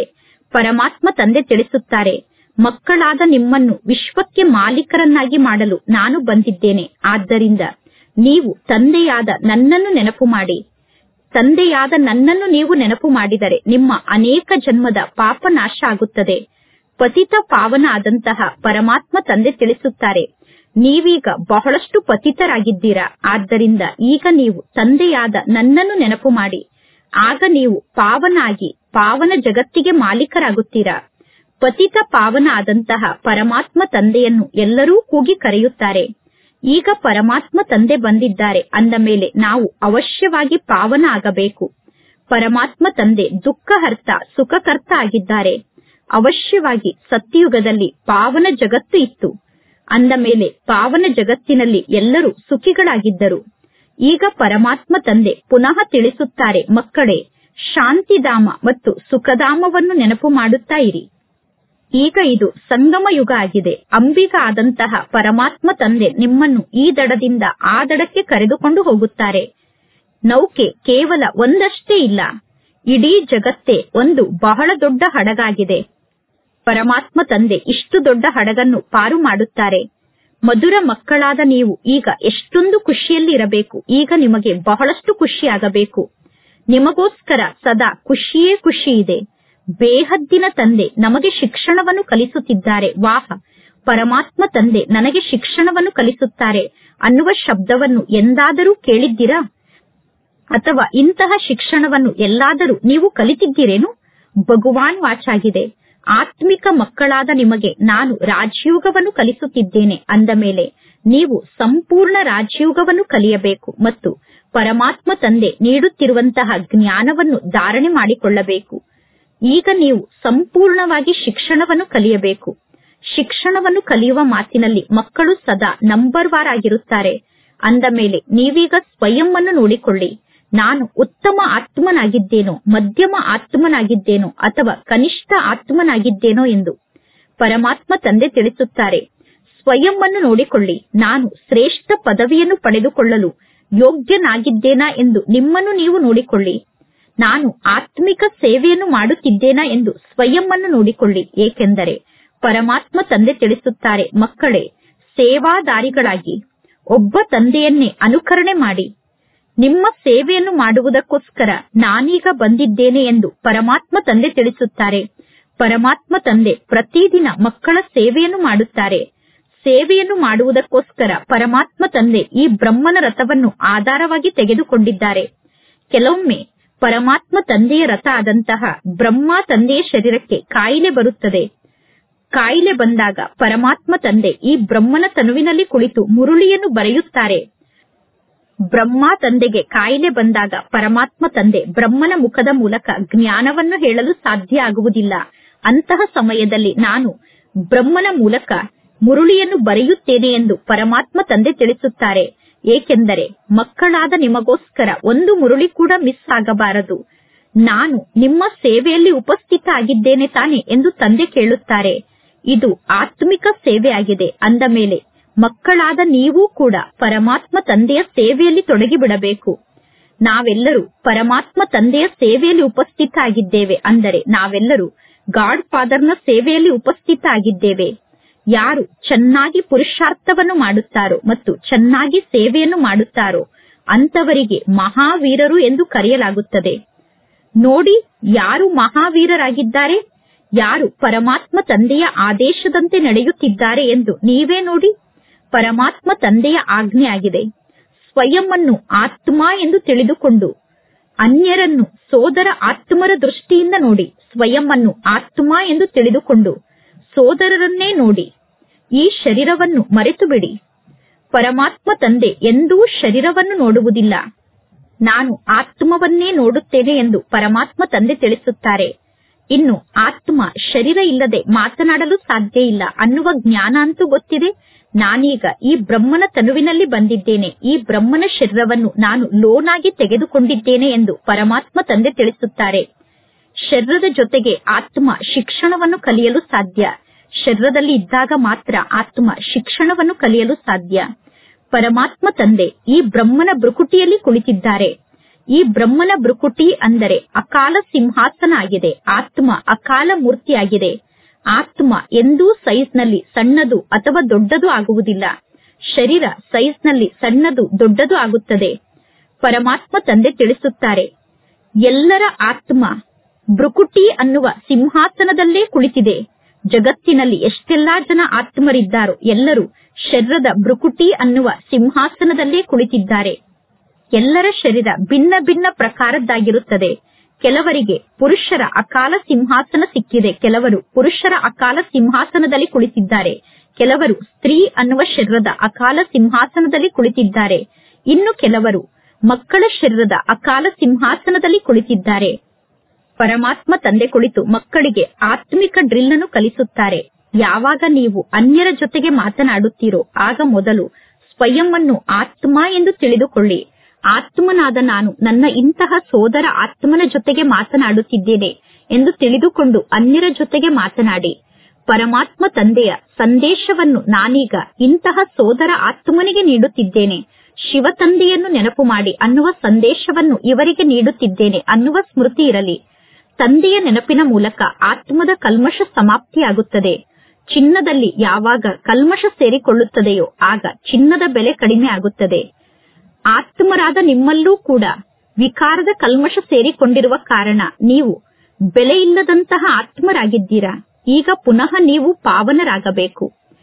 ಪರಮಾತ್ಮ ತಂದೆ ತಿಳಿಸುತ್ತಾರೆ ಮಕ್ಕಳಾದ ನಿಮ್ಮನ್ನು ವಿಶ್ವಕ್ಕೆ ಮಾಲೀಕರನ್ನಾಗಿ ಮಾಡಲು ನಾನು ಬಂದಿದ್ದೇನೆ ಆದ್ದರಿಂದ ನೀವು ತಂದೆಯಾದ ನನ್ನನ್ನು ನೆನಪು ಮಾಡಿ ತಂದೆಯಾದ ನನ್ನನ್ನು ನೀವು ನೆನಪು ಮಾಡಿದರೆ ನಿಮ್ಮ ಅನೇಕ ಜನ್ಮದ ಪಾಪ ನಾಶ ಆಗುತ್ತದೆ ಪತಿತ ಪಾವನ ಆದಂತಹ ಪರಮಾತ್ಮ ತಂದೆ ತಿಳಿಸುತ್ತಾರೆ ನೀವೀಗ ಬಹಳಷ್ಟು ಪತಿತರಾಗಿದ್ದೀರಾ ಆದ್ದರಿಂದ ಈಗ ನೀವು ತಂದೆಯಾದ ನನ್ನನ್ನು ನೆನಪು ಮಾಡಿ ಆಗ ನೀವು ಪಾವನಾಗಿ ಪಾವನ ಜಗತ್ತಿಗೆ ಮಾಲೀಕರಾಗುತ್ತೀರಾ ಪತಿತ ಪಾವನ ಆದಂತಹ ಪರಮಾತ್ಮ ತಂದೆಯನ್ನು ಎಲ್ಲರೂ ಕೂಗಿ ಕರೆಯುತ್ತಾರೆ ಈಗ ಪರಮಾತ್ಮ ತಂದೆ ಬಂದಿದ್ದಾರೆ ಅಂದ ಮೇಲೆ ನಾವು ಅವಶ್ಯವಾಗಿ ಪಾವನ ಆಗಬೇಕು ಪರಮಾತ್ಮ ತಂದೆ ದುಃಖಹರ್ತ ಸುಖಕರ್ತ ಆಗಿದ್ದಾರೆ ಅವಶ್ಯವಾಗಿ ಸತ್ಯಯುಗದಲ್ಲಿ ಪಾವನ ಜಗತ್ತು ಇತ್ತು ಅಂದ ಮೇಲೆ ಪಾವನ ಜಗತ್ತಿನಲ್ಲಿ ಎಲ್ಲರೂ ಸುಖಿಗಳಾಗಿದ್ದರು ಈಗ ಪರಮಾತ್ಮ ತಂದೆ ಪುನಃ ತಿಳಿಸುತ್ತಾರೆ ಮಕ್ಕಳೇ ಶಾಂತಿಧಾಮ ಮತ್ತು ಸುಖಧಾಮವನ್ನು ನೆನಪು ಮಾಡುತ್ತಾ ಇರಿ ಈಗ ಇದು ಸಂಗಮ ಯುಗ ಆಗಿದೆ ಅಂಬಿಗ ಆದಂತಹ ಪರಮಾತ್ಮ ತಂದೆ ನಿಮ್ಮನ್ನು ಈ ದಡದಿಂದ ಆ ದಡಕ್ಕೆ ಕರೆದುಕೊಂಡು ಹೋಗುತ್ತಾರೆ ನೌಕೆ ಕೇವಲ ಒಂದಷ್ಟೇ ಇಲ್ಲ ಇಡೀ ಜಗತ್ತೇ ಒಂದು ಬಹಳ ದೊಡ್ಡ ಹಡಗಾಗಿದೆ ಪರಮಾತ್ಮ ತಂದೆ ಇಷ್ಟು ದೊಡ್ಡ ಹಡಗನ್ನು ಪಾರು ಮಾಡುತ್ತಾರೆ ಮಧುರ ಮಕ್ಕಳಾದ ನೀವು ಈಗ ಎಷ್ಟೊಂದು ಖುಷಿಯಲ್ಲಿ ಇರಬೇಕು ಈಗ ನಿಮಗೆ ಬಹಳಷ್ಟು ಖುಷಿಯಾಗಬೇಕು ನಿಮಗೋಸ್ಕರ ಸದಾ ಖುಷಿಯೇ ಖುಷಿ ಇದೆ ಬೇಹದ್ದಿನ ತಂದೆ ನಮಗೆ ಶಿಕ್ಷಣವನ್ನು ಕಲಿಸುತ್ತಿದ್ದಾರೆ ವಾಹ ಪರಮಾತ್ಮ ತಂದೆ ನನಗೆ ಶಿಕ್ಷಣವನ್ನು ಕಲಿಸುತ್ತಾರೆ ಅನ್ನುವ ಶಬ್ದವನ್ನು ಎಂದಾದರೂ ಕೇಳಿದ್ದೀರಾ ಅಥವಾ ಇಂತಹ ಶಿಕ್ಷಣವನ್ನು ಎಲ್ಲಾದರೂ ನೀವು ಕಲಿತಿದ್ದೀರೇನು ಭಗವಾನ್ ವಾಚಾಗಿದೆ ಆತ್ಮಿಕ ಮಕ್ಕಳಾದ ನಿಮಗೆ ನಾನು ರಾಜಯೋಗವನ್ನು ಕಲಿಸುತ್ತಿದ್ದೇನೆ ಅಂದ ಮೇಲೆ ನೀವು ಸಂಪೂರ್ಣ ರಾಜಯೋಗವನ್ನು ಕಲಿಯಬೇಕು ಮತ್ತು ಪರಮಾತ್ಮ ತಂದೆ ನೀಡುತ್ತಿರುವಂತಹ ಜ್ಞಾನವನ್ನು ಧಾರಣೆ ಮಾಡಿಕೊಳ್ಳಬೇಕು ಈಗ ನೀವು ಸಂಪೂರ್ಣವಾಗಿ ಶಿಕ್ಷಣವನ್ನು ಕಲಿಯಬೇಕು ಶಿಕ್ಷಣವನ್ನು ಕಲಿಯುವ ಮಾತಿನಲ್ಲಿ ಮಕ್ಕಳು ಸದಾ ನಂಬರ್ ವಾರ್ ಆಗಿರುತ್ತಾರೆ ಅಂದ ಮೇಲೆ ನೀವೀಗ ಸ್ವಯಂ ಅನ್ನು ನೋಡಿಕೊಳ್ಳಿ ನಾನು ಉತ್ತಮ ಆತ್ಮನಾಗಿದ್ದೇನೋ ಮಧ್ಯಮ ಆತ್ಮನಾಗಿದ್ದೇನೋ ಅಥವಾ ಕನಿಷ್ಠ ಆತ್ಮನಾಗಿದ್ದೇನೋ ಎಂದು ಪರಮಾತ್ಮ ತಂದೆ ತಿಳಿಸುತ್ತಾರೆ ಸ್ವಯಂ ಅನ್ನು ನೋಡಿಕೊಳ್ಳಿ ನಾನು ಶ್ರೇಷ್ಠ ಪದವಿಯನ್ನು ಪಡೆದುಕೊಳ್ಳಲು ಯೋಗ್ಯನಾಗಿದ್ದೇನಾ ಎಂದು ನಿಮ್ಮನ್ನು ನೀವು ನೋಡಿಕೊಳ್ಳಿ ನಾನು ಆತ್ಮಿಕ ಸೇವೆಯನ್ನು ಮಾಡುತ್ತಿದ್ದೇನಾ ಎಂದು ಸ್ವಯಂ ಅನ್ನು ನೋಡಿಕೊಳ್ಳಿ ಏಕೆಂದರೆ ಪರಮಾತ್ಮ ತಂದೆ ತಿಳಿಸುತ್ತಾರೆ ಮಕ್ಕಳೇ ಸೇವಾದಾರಿಗಳಾಗಿ ಒಬ್ಬ ತಂದೆಯನ್ನೇ ಅನುಕರಣೆ ಮಾಡಿ ನಿಮ್ಮ ಸೇವೆಯನ್ನು ಮಾಡುವುದಕ್ಕೋಸ್ಕರ ನಾನೀಗ ಬಂದಿದ್ದೇನೆ ಎಂದು ಪರಮಾತ್ಮ ತಂದೆ ತಿಳಿಸುತ್ತಾರೆ ಪರಮಾತ್ಮ ತಂದೆ ಪ್ರತಿದಿನ ಮಕ್ಕಳ ಸೇವೆಯನ್ನು ಮಾಡುತ್ತಾರೆ ಸೇವೆಯನ್ನು ಮಾಡುವುದಕ್ಕೋಸ್ಕರ ಪರಮಾತ್ಮ ತಂದೆ ಈ ಬ್ರಹ್ಮನ ರಥವನ್ನು ಆಧಾರವಾಗಿ ತೆಗೆದುಕೊಂಡಿದ್ದಾರೆ ಕೆಲವೊಮ್ಮೆ ಪರಮಾತ್ಮ ತಂದೆಯ ರಥ ಆದಂತಹ ಬ್ರಹ್ಮ ತಂದೆಯ ಶರೀರಕ್ಕೆ ಕಾಯಿಲೆ ಬರುತ್ತದೆ ಕಾಯಿಲೆ ಬಂದಾಗ ಪರಮಾತ್ಮ ತಂದೆ ಈ ಬ್ರಹ್ಮನ ತನುವಿನಲ್ಲಿ ಕುಳಿತು ಮುರುಳಿಯನ್ನು ಬರೆಯುತ್ತಾರೆ ಬ್ರಹ್ಮ ತಂದೆಗೆ ಕಾಯಿಲೆ ಬಂದಾಗ ಪರಮಾತ್ಮ ತಂದೆ ಬ್ರಹ್ಮನ ಮುಖದ ಮೂಲಕ ಜ್ಞಾನವನ್ನು ಹೇಳಲು ಸಾಧ್ಯ ಆಗುವುದಿಲ್ಲ ಅಂತಹ ಸಮಯದಲ್ಲಿ ನಾನು ಬ್ರಹ್ಮನ ಮೂಲಕ ಮುರುಳಿಯನ್ನು ಬರೆಯುತ್ತೇನೆ ಎಂದು ಪರಮಾತ್ಮ ತಂದೆ ತಿಳಿಸುತ್ತಾರೆ ಏಕೆಂದರೆ ಮಕ್ಕಳಾದ ನಿಮಗೋಸ್ಕರ ಒಂದು ಮುರುಳಿ ಕೂಡ ಮಿಸ್ ಆಗಬಾರದು ನಾನು ನಿಮ್ಮ ಸೇವೆಯಲ್ಲಿ ಉಪಸ್ಥಿತ ಆಗಿದ್ದೇನೆ ತಾನೆ ಎಂದು ತಂದೆ ಕೇಳುತ್ತಾರೆ ಇದು ಆತ್ಮಿಕ ಸೇವೆ ಆಗಿದೆ ಅಂದ ಮೇಲೆ ಮಕ್ಕಳಾದ ನೀವೂ ಕೂಡ ಪರಮಾತ್ಮ ತಂದೆಯ ಸೇವೆಯಲ್ಲಿ ತೊಡಗಿಬಿಡಬೇಕು ನಾವೆಲ್ಲರೂ ಪರಮಾತ್ಮ ತಂದೆಯ ಸೇವೆಯಲ್ಲಿ ಉಪಸ್ಥಿತ ಆಗಿದ್ದೇವೆ ಅಂದರೆ ನಾವೆಲ್ಲರೂ ಗಾಡ್ ಫಾದರ್ನ ಸೇವೆಯಲ್ಲಿ ಉಪಸ್ಥಿತ ಆಗಿದ್ದೇವೆ ಯಾರು ಚೆನ್ನಾಗಿ ಪುರುಷಾರ್ಥವನ್ನು ಮಾಡುತ್ತಾರೋ ಮತ್ತು ಚೆನ್ನಾಗಿ ಸೇವೆಯನ್ನು ಮಾಡುತ್ತಾರೋ ಅಂತವರಿಗೆ ಮಹಾವೀರರು ಎಂದು ಕರೆಯಲಾಗುತ್ತದೆ ನೋಡಿ ಯಾರು ಮಹಾವೀರರಾಗಿದ್ದಾರೆ ಯಾರು ಪರಮಾತ್ಮ ತಂದೆಯ ಆದೇಶದಂತೆ ನಡೆಯುತ್ತಿದ್ದಾರೆ ಎಂದು ನೀವೇ ನೋಡಿ ಪರಮಾತ್ಮ ತಂದೆಯ ಆಜ್ಞೆ ಆಗಿದೆ ಸ್ವಯಂ ಅನ್ನು ಆತ್ಮ ಎಂದು ತಿಳಿದುಕೊಂಡು ಅನ್ಯರನ್ನು ಸೋದರ ಆತ್ಮರ ದೃಷ್ಟಿಯಿಂದ ನೋಡಿ ಸ್ವಯಂ ಅನ್ನು ಆತ್ಮ ಎಂದು ತಿಳಿದುಕೊಂಡು ಸೋದರರನ್ನೇ ನೋಡಿ ಈ ಶರೀರವನ್ನು ಮರೆತು ಬಿಡಿ ಪರಮಾತ್ಮ ತಂದೆ ಎಂದೂ ಶರೀರವನ್ನು ನೋಡುವುದಿಲ್ಲ ನಾನು ಆತ್ಮವನ್ನೇ ನೋಡುತ್ತೇನೆ ಎಂದು ಪರಮಾತ್ಮ ತಂದೆ ತಿಳಿಸುತ್ತಾರೆ ಇನ್ನು ಆತ್ಮ ಶರೀರ ಇಲ್ಲದೆ ಮಾತನಾಡಲು ಸಾಧ್ಯ ಇಲ್ಲ ಅನ್ನುವ ಜ್ಞಾನ ಅಂತೂ ಗೊತ್ತಿದೆ ನಾನೀಗ ಈ ಬ್ರಹ್ಮನ ತನುವಿನಲ್ಲಿ ಬಂದಿದ್ದೇನೆ ಈ ಬ್ರಹ್ಮನ ಶರೀರವನ್ನು ನಾನು ಲೋನಾಗಿ ತೆಗೆದುಕೊಂಡಿದ್ದೇನೆ ಎಂದು ಪರಮಾತ್ಮ ತಂದೆ ತಿಳಿಸುತ್ತಾರೆ ಶರೀರದ ಜೊತೆಗೆ ಆತ್ಮ ಶಿಕ್ಷಣವನ್ನು ಕಲಿಯಲು ಸಾಧ್ಯ ಶರೀರದಲ್ಲಿ ಇದ್ದಾಗ ಮಾತ್ರ ಆತ್ಮ ಶಿಕ್ಷಣವನ್ನು ಕಲಿಯಲು ಸಾಧ್ಯ ಪರಮಾತ್ಮ ತಂದೆ ಈ ಬ್ರಹ್ಮನ ಬೃಕುಟಿಯಲ್ಲಿ ಕುಳಿತಿದ್ದಾರೆ ಈ ಬ್ರಹ್ಮನ ಬೃಕುಟಿ ಅಂದರೆ ಅಕಾಲ ಸಿಂಹಾಸನ ಆಗಿದೆ ಆತ್ಮ ಅಕಾಲ ಮೂರ್ತಿಯಾಗಿದೆ ಆತ್ಮ ಎಂದೂ ಸೈಜ್ನಲ್ಲಿ ಸಣ್ಣದು ಅಥವಾ ದೊಡ್ಡದು ಆಗುವುದಿಲ್ಲ ಶರೀರ ಸೈಜ್ನಲ್ಲಿ ಸಣ್ಣದು ದೊಡ್ಡದು ಆಗುತ್ತದೆ ಪರಮಾತ್ಮ ತಂದೆ ತಿಳಿಸುತ್ತಾರೆ ಎಲ್ಲರ ಆತ್ಮ ಬೃಕುಟಿ ಅನ್ನುವ ಸಿಂಹಾಸನದಲ್ಲೇ ಕುಳಿತಿದೆ ಜಗತ್ತಿನಲ್ಲಿ ಎಷ್ಟೆಲ್ಲಾ ಜನ ಆತ್ಮರಿದ್ದಾರೋ ಎಲ್ಲರೂ ಶರೀರದ ಬೃಕುಟಿ ಅನ್ನುವ ಸಿಂಹಾಸನದಲ್ಲೇ ಕುಳಿತಿದ್ದಾರೆ ಎಲ್ಲರ ಶರೀರ ಭಿನ್ನ ಭಿನ್ನ ಪ್ರಕಾರದ್ದಾಗಿರುತ್ತದೆ ಕೆಲವರಿಗೆ ಪುರುಷರ ಅಕಾಲ ಸಿಂಹಾಸನ ಸಿಕ್ಕಿದೆ ಕೆಲವರು ಪುರುಷರ ಅಕಾಲ ಸಿಂಹಾಸನದಲ್ಲಿ ಕುಳಿತಿದ್ದಾರೆ ಕೆಲವರು ಸ್ತ್ರೀ ಅನ್ನುವ ಶರೀರದ ಅಕಾಲ ಸಿಂಹಾಸನದಲ್ಲಿ ಕುಳಿತಿದ್ದಾರೆ ಇನ್ನು ಕೆಲವರು ಮಕ್ಕಳ ಶರೀರದ ಅಕಾಲ ಸಿಂಹಾಸನದಲ್ಲಿ ಕುಳಿತಿದ್ದಾರೆ ಪರಮಾತ್ಮ ತಂದೆ ಕುಳಿತು ಮಕ್ಕಳಿಗೆ ಆತ್ಮಿಕ ಡ್ರಿಲ್ ಅನ್ನು ಕಲಿಸುತ್ತಾರೆ ಯಾವಾಗ ನೀವು ಅನ್ಯರ ಜೊತೆಗೆ ಮಾತನಾಡುತ್ತೀರೋ ಆಗ ಮೊದಲು ಸ್ವಯಂ ಅನ್ನು ಆತ್ಮ ಎಂದು ತಿಳಿದುಕೊಳ್ಳಿ ಆತ್ಮನಾದ ನಾನು ನನ್ನ ಇಂತಹ ಸೋದರ ಆತ್ಮನ ಜೊತೆಗೆ ಮಾತನಾಡುತ್ತಿದ್ದೇನೆ ಎಂದು ತಿಳಿದುಕೊಂಡು ಅನ್ಯರ ಜೊತೆಗೆ ಮಾತನಾಡಿ ಪರಮಾತ್ಮ ತಂದೆಯ ಸಂದೇಶವನ್ನು ನಾನೀಗ ಇಂತಹ ಸೋದರ ಆತ್ಮನಿಗೆ ನೀಡುತ್ತಿದ್ದೇನೆ ಶಿವ ತಂದೆಯನ್ನು ನೆನಪು ಮಾಡಿ ಅನ್ನುವ ಸಂದೇಶವನ್ನು ಇವರಿಗೆ ನೀಡುತ್ತಿದ್ದೇನೆ ಅನ್ನುವ ಸ್ಮೃತಿ ಇರಲಿ ತಂದೆಯ ನೆನಪಿನ ಮೂಲಕ ಆತ್ಮದ ಕಲ್ಮಶ ಸಮಾಪ್ತಿಯಾಗುತ್ತದೆ ಚಿನ್ನದಲ್ಲಿ ಯಾವಾಗ ಕಲ್ಮಶ ಸೇರಿಕೊಳ್ಳುತ್ತದೆಯೋ ಆಗ ಚಿನ್ನದ ಬೆಲೆ ಕಡಿಮೆ ಆಗುತ್ತದೆ ಆತ್ಮರಾದ ನಿಮ್ಮಲ್ಲೂ ಕೂಡ ವಿಕಾರದ ಕಲ್ಮಶ ಸೇರಿಕೊಂಡಿರುವ ಕಾರಣ ನೀವು ಬೆಲೆಯಿಲ್ಲದಂತಹ ಆತ್ಮರಾಗಿದ್ದೀರಾ ಈಗ ಪುನಃ ನೀವು ಪಾವನರಾಗಬೇಕು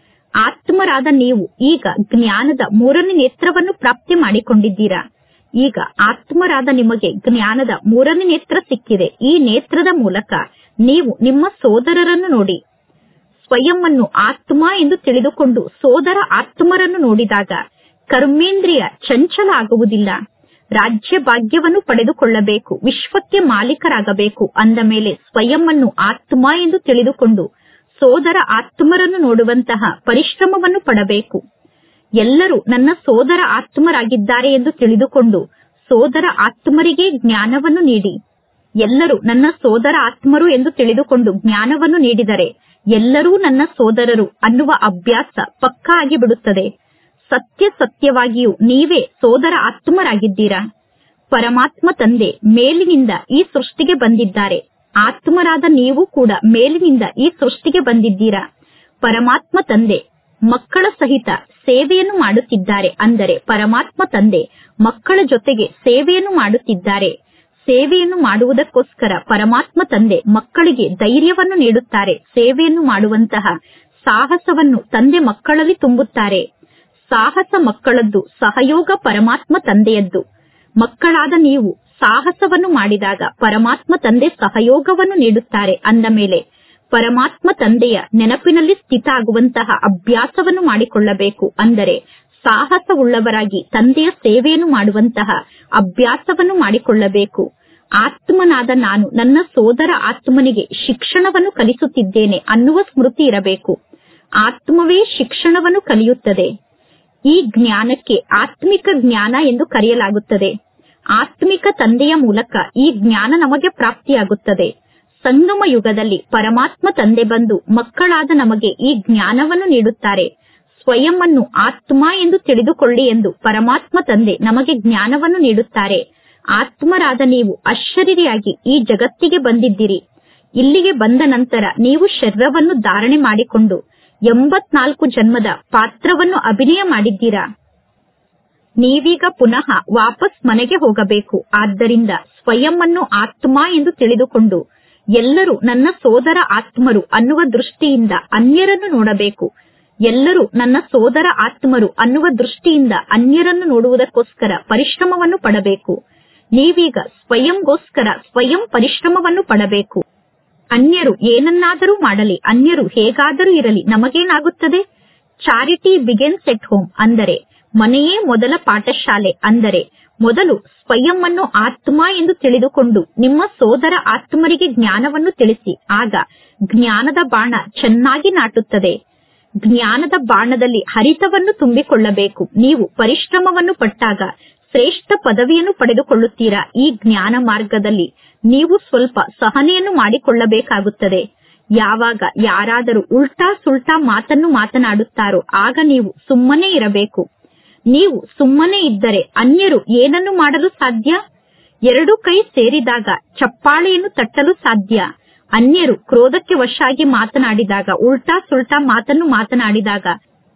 ಆತ್ಮರಾದ ನೀವು ಈಗ ಜ್ಞಾನದ ಮೂರನೇ ನೇತ್ರವನ್ನು ಪ್ರಾಪ್ತಿ ಮಾಡಿಕೊಂಡಿದ್ದೀರಾ ಈಗ ಆತ್ಮರಾದ ನಿಮಗೆ ಜ್ಞಾನದ ಮೂರನೇ ನೇತ್ರ ಸಿಕ್ಕಿದೆ ಈ ನೇತ್ರದ ಮೂಲಕ ನೀವು ನಿಮ್ಮ ಸೋದರರನ್ನು ನೋಡಿ ಸ್ವಯಂ ಅನ್ನು ಆತ್ಮ ಎಂದು ತಿಳಿದುಕೊಂಡು ಸೋದರ ಆತ್ಮರನ್ನು ನೋಡಿದಾಗ ಕರ್ಮೇಂದ್ರಿಯ ಚಂಚಲ ಆಗುವುದಿಲ್ಲ ರಾಜ್ಯ ಭಾಗ್ಯವನ್ನು ಪಡೆದುಕೊಳ್ಳಬೇಕು ವಿಶ್ವಕ್ಕೆ ಮಾಲೀಕರಾಗಬೇಕು ಅಂದ ಮೇಲೆ ಸ್ವಯಂ ಅನ್ನು ಆತ್ಮ ಎಂದು ತಿಳಿದುಕೊಂಡು ಸೋದರ ಆತ್ಮರನ್ನು ನೋಡುವಂತಹ ಪರಿಶ್ರಮವನ್ನು ಪಡಬೇಕು ಎಲ್ಲರೂ ನನ್ನ ಸೋದರ ಆತ್ಮರಾಗಿದ್ದಾರೆ ಎಂದು ತಿಳಿದುಕೊಂಡು ಸೋದರ ಆತ್ಮರಿಗೆ ಜ್ಞಾನವನ್ನು ನೀಡಿ ಎಲ್ಲರೂ ನನ್ನ ಸೋದರ ಆತ್ಮರು ಎಂದು ತಿಳಿದುಕೊಂಡು ಜ್ಞಾನವನ್ನು ನೀಡಿದರೆ ಎಲ್ಲರೂ ನನ್ನ ಸೋದರರು ಅನ್ನುವ ಅಭ್ಯಾಸ ಪಕ್ಕಾ ಆಗಿಬಿಡುತ್ತದೆ ಸತ್ಯ ಸತ್ಯವಾಗಿಯೂ ನೀವೇ ಸೋದರ ಆತ್ಮರಾಗಿದ್ದೀರಾ ಪರಮಾತ್ಮ ತಂದೆ ಮೇಲಿನಿಂದ ಈ ಸೃಷ್ಟಿಗೆ ಬಂದಿದ್ದಾರೆ ಆತ್ಮರಾದ ನೀವು ಕೂಡ ಮೇಲಿನಿಂದ ಈ ಸೃಷ್ಟಿಗೆ ಬಂದಿದ್ದೀರಾ ಪರಮಾತ್ಮ ತಂದೆ ಮಕ್ಕಳ ಸಹಿತ ಸೇವೆಯನ್ನು ಮಾಡುತ್ತಿದ್ದಾರೆ ಅಂದರೆ ಪರಮಾತ್ಮ ತಂದೆ ಮಕ್ಕಳ ಜೊತೆಗೆ ಸೇವೆಯನ್ನು ಮಾಡುತ್ತಿದ್ದಾರೆ ಸೇವೆಯನ್ನು ಮಾಡುವುದಕ್ಕೋಸ್ಕರ ಪರಮಾತ್ಮ ತಂದೆ ಮಕ್ಕಳಿಗೆ ಧೈರ್ಯವನ್ನು ನೀಡುತ್ತಾರೆ ಸೇವೆಯನ್ನು ಮಾಡುವಂತಹ ಸಾಹಸವನ್ನು ತಂದೆ ಮಕ್ಕಳಲ್ಲಿ ತುಂಬುತ್ತಾರೆ ಸಾಹಸ ಮಕ್ಕಳದ್ದು ಸಹಯೋಗ ಪರಮಾತ್ಮ ತಂದೆಯದ್ದು ಮಕ್ಕಳಾದ ನೀವು ಸಾಹಸವನ್ನು ಮಾಡಿದಾಗ ಪರಮಾತ್ಮ ತಂದೆ ಸಹಯೋಗವನ್ನು ನೀಡುತ್ತಾರೆ ಅಂದ ಮೇಲೆ ಪರಮಾತ್ಮ ತಂದೆಯ ನೆನಪಿನಲ್ಲಿ ಸ್ಥಿತ ಆಗುವಂತಹ ಅಭ್ಯಾಸವನ್ನು ಮಾಡಿಕೊಳ್ಳಬೇಕು ಅಂದರೆ ಸಾಹಸವುಳ್ಳವರಾಗಿ ತಂದೆಯ ಸೇವೆಯನ್ನು ಮಾಡುವಂತಹ ಅಭ್ಯಾಸವನ್ನು ಮಾಡಿಕೊಳ್ಳಬೇಕು ಆತ್ಮನಾದ ನಾನು ನನ್ನ ಸೋದರ ಆತ್ಮನಿಗೆ ಶಿಕ್ಷಣವನ್ನು ಕಲಿಸುತ್ತಿದ್ದೇನೆ ಅನ್ನುವ ಸ್ಮೃತಿ ಇರಬೇಕು ಆತ್ಮವೇ ಶಿಕ್ಷಣವನ್ನು ಕಲಿಯುತ್ತದೆ ಈ ಜ್ಞಾನಕ್ಕೆ ಆತ್ಮಿಕ ಜ್ಞಾನ ಎಂದು ಕರೆಯಲಾಗುತ್ತದೆ ಆತ್ಮಿಕ ತಂದೆಯ ಮೂಲಕ ಈ ಜ್ಞಾನ ನಮಗೆ ಪ್ರಾಪ್ತಿಯಾಗುತ್ತದೆ ಸಂಗಮ ಯುಗದಲ್ಲಿ ಪರಮಾತ್ಮ ತಂದೆ ಬಂದು ಮಕ್ಕಳಾದ ನಮಗೆ ಈ ಜ್ಞಾನವನ್ನು ನೀಡುತ್ತಾರೆ ಸ್ವಯಂ ಅನ್ನು ಆತ್ಮ ಎಂದು ತಿಳಿದುಕೊಳ್ಳಿ ಎಂದು ಪರಮಾತ್ಮ ತಂದೆ ನಮಗೆ ಜ್ಞಾನವನ್ನು ನೀಡುತ್ತಾರೆ ಆತ್ಮರಾದ ನೀವು ಅಶರೀರಿಯಾಗಿ ಈ ಜಗತ್ತಿಗೆ ಬಂದಿದ್ದೀರಿ ಇಲ್ಲಿಗೆ ಬಂದ ನಂತರ ನೀವು ಶರೀರವನ್ನು ಧಾರಣೆ ಮಾಡಿಕೊಂಡು ಎಂಬತ್ನಾಲ್ಕು ಜನ್ಮದ ಪಾತ್ರವನ್ನು ಅಭಿನಯ ಮಾಡಿದ್ದೀರಾ ನೀವೀಗ ಪುನಃ ವಾಪಸ್ ಮನೆಗೆ ಹೋಗಬೇಕು ಆದ್ದರಿಂದ ಸ್ವಯಂ ಅನ್ನು ಆತ್ಮ ಎಂದು ತಿಳಿದುಕೊಂಡು ಎಲ್ಲರೂ ನನ್ನ ಸೋದರ ಆತ್ಮರು ಅನ್ನುವ ದೃಷ್ಟಿಯಿಂದ ಅನ್ಯರನ್ನು ನೋಡಬೇಕು ಎಲ್ಲರೂ ನನ್ನ ಸೋದರ ಆತ್ಮರು ಅನ್ನುವ ದೃಷ್ಟಿಯಿಂದ ಅನ್ಯರನ್ನು ನೋಡುವುದಕ್ಕೋಸ್ಕರ ಪರಿಶ್ರಮವನ್ನು ಪಡಬೇಕು ನೀವೀಗ ಸ್ವಯಂಗೋಸ್ಕರ ಸ್ವಯಂ ಪರಿಶ್ರಮವನ್ನು ಪಡಬೇಕು ಅನ್ಯರು ಏನನ್ನಾದರೂ ಮಾಡಲಿ ಅನ್ಯರು ಹೇಗಾದರೂ ಇರಲಿ ನಮಗೇನಾಗುತ್ತದೆ ಚಾರಿಟಿ ಬಿಗೆನ್ಸ್ ಎಟ್ ಹೋಮ್ ಅಂದರೆ ಮನೆಯೇ ಮೊದಲ ಪಾಠಶಾಲೆ ಅಂದರೆ ಮೊದಲು ಸ್ವಯಂ ಅನ್ನು ಆತ್ಮ ಎಂದು ತಿಳಿದುಕೊಂಡು ನಿಮ್ಮ ಸೋದರ ಆತ್ಮರಿಗೆ ಜ್ಞಾನವನ್ನು ತಿಳಿಸಿ ಆಗ ಜ್ಞಾನದ ಬಾಣ ಚೆನ್ನಾಗಿ ನಾಟುತ್ತದೆ ಜ್ಞಾನದ ಬಾಣದಲ್ಲಿ ಹರಿತವನ್ನು ತುಂಬಿಕೊಳ್ಳಬೇಕು ನೀವು ಪರಿಶ್ರಮವನ್ನು ಪಟ್ಟಾಗ ಶ್ರೇಷ್ಠ ಪದವಿಯನ್ನು ಪಡೆದುಕೊಳ್ಳುತ್ತೀರಾ ಈ ಜ್ಞಾನ ಮಾರ್ಗದಲ್ಲಿ ನೀವು ಸ್ವಲ್ಪ ಸಹನೆಯನ್ನು ಮಾಡಿಕೊಳ್ಳಬೇಕಾಗುತ್ತದೆ ಯಾವಾಗ ಯಾರಾದರೂ ಉಲ್ಟಾ ಸುಲ್ಟಾ ಮಾತನ್ನು ಮಾತನಾಡುತ್ತಾರೋ ಆಗ ನೀವು ಸುಮ್ಮನೆ ಇರಬೇಕು ನೀವು ಸುಮ್ಮನೆ ಇದ್ದರೆ ಅನ್ಯರು ಏನನ್ನು ಮಾಡಲು ಸಾಧ್ಯ ಎರಡು ಕೈ ಸೇರಿದಾಗ ಚಪ್ಪಾಳೆಯನ್ನು ತಟ್ಟಲು ಸಾಧ್ಯ ಅನ್ಯರು ಕ್ರೋಧಕ್ಕೆ ವಶಾಗಿ ಮಾತನಾಡಿದಾಗ ಉಲ್ಟಾ ಸುಲ್ಟಾ ಮಾತನ್ನು ಮಾತನಾಡಿದಾಗ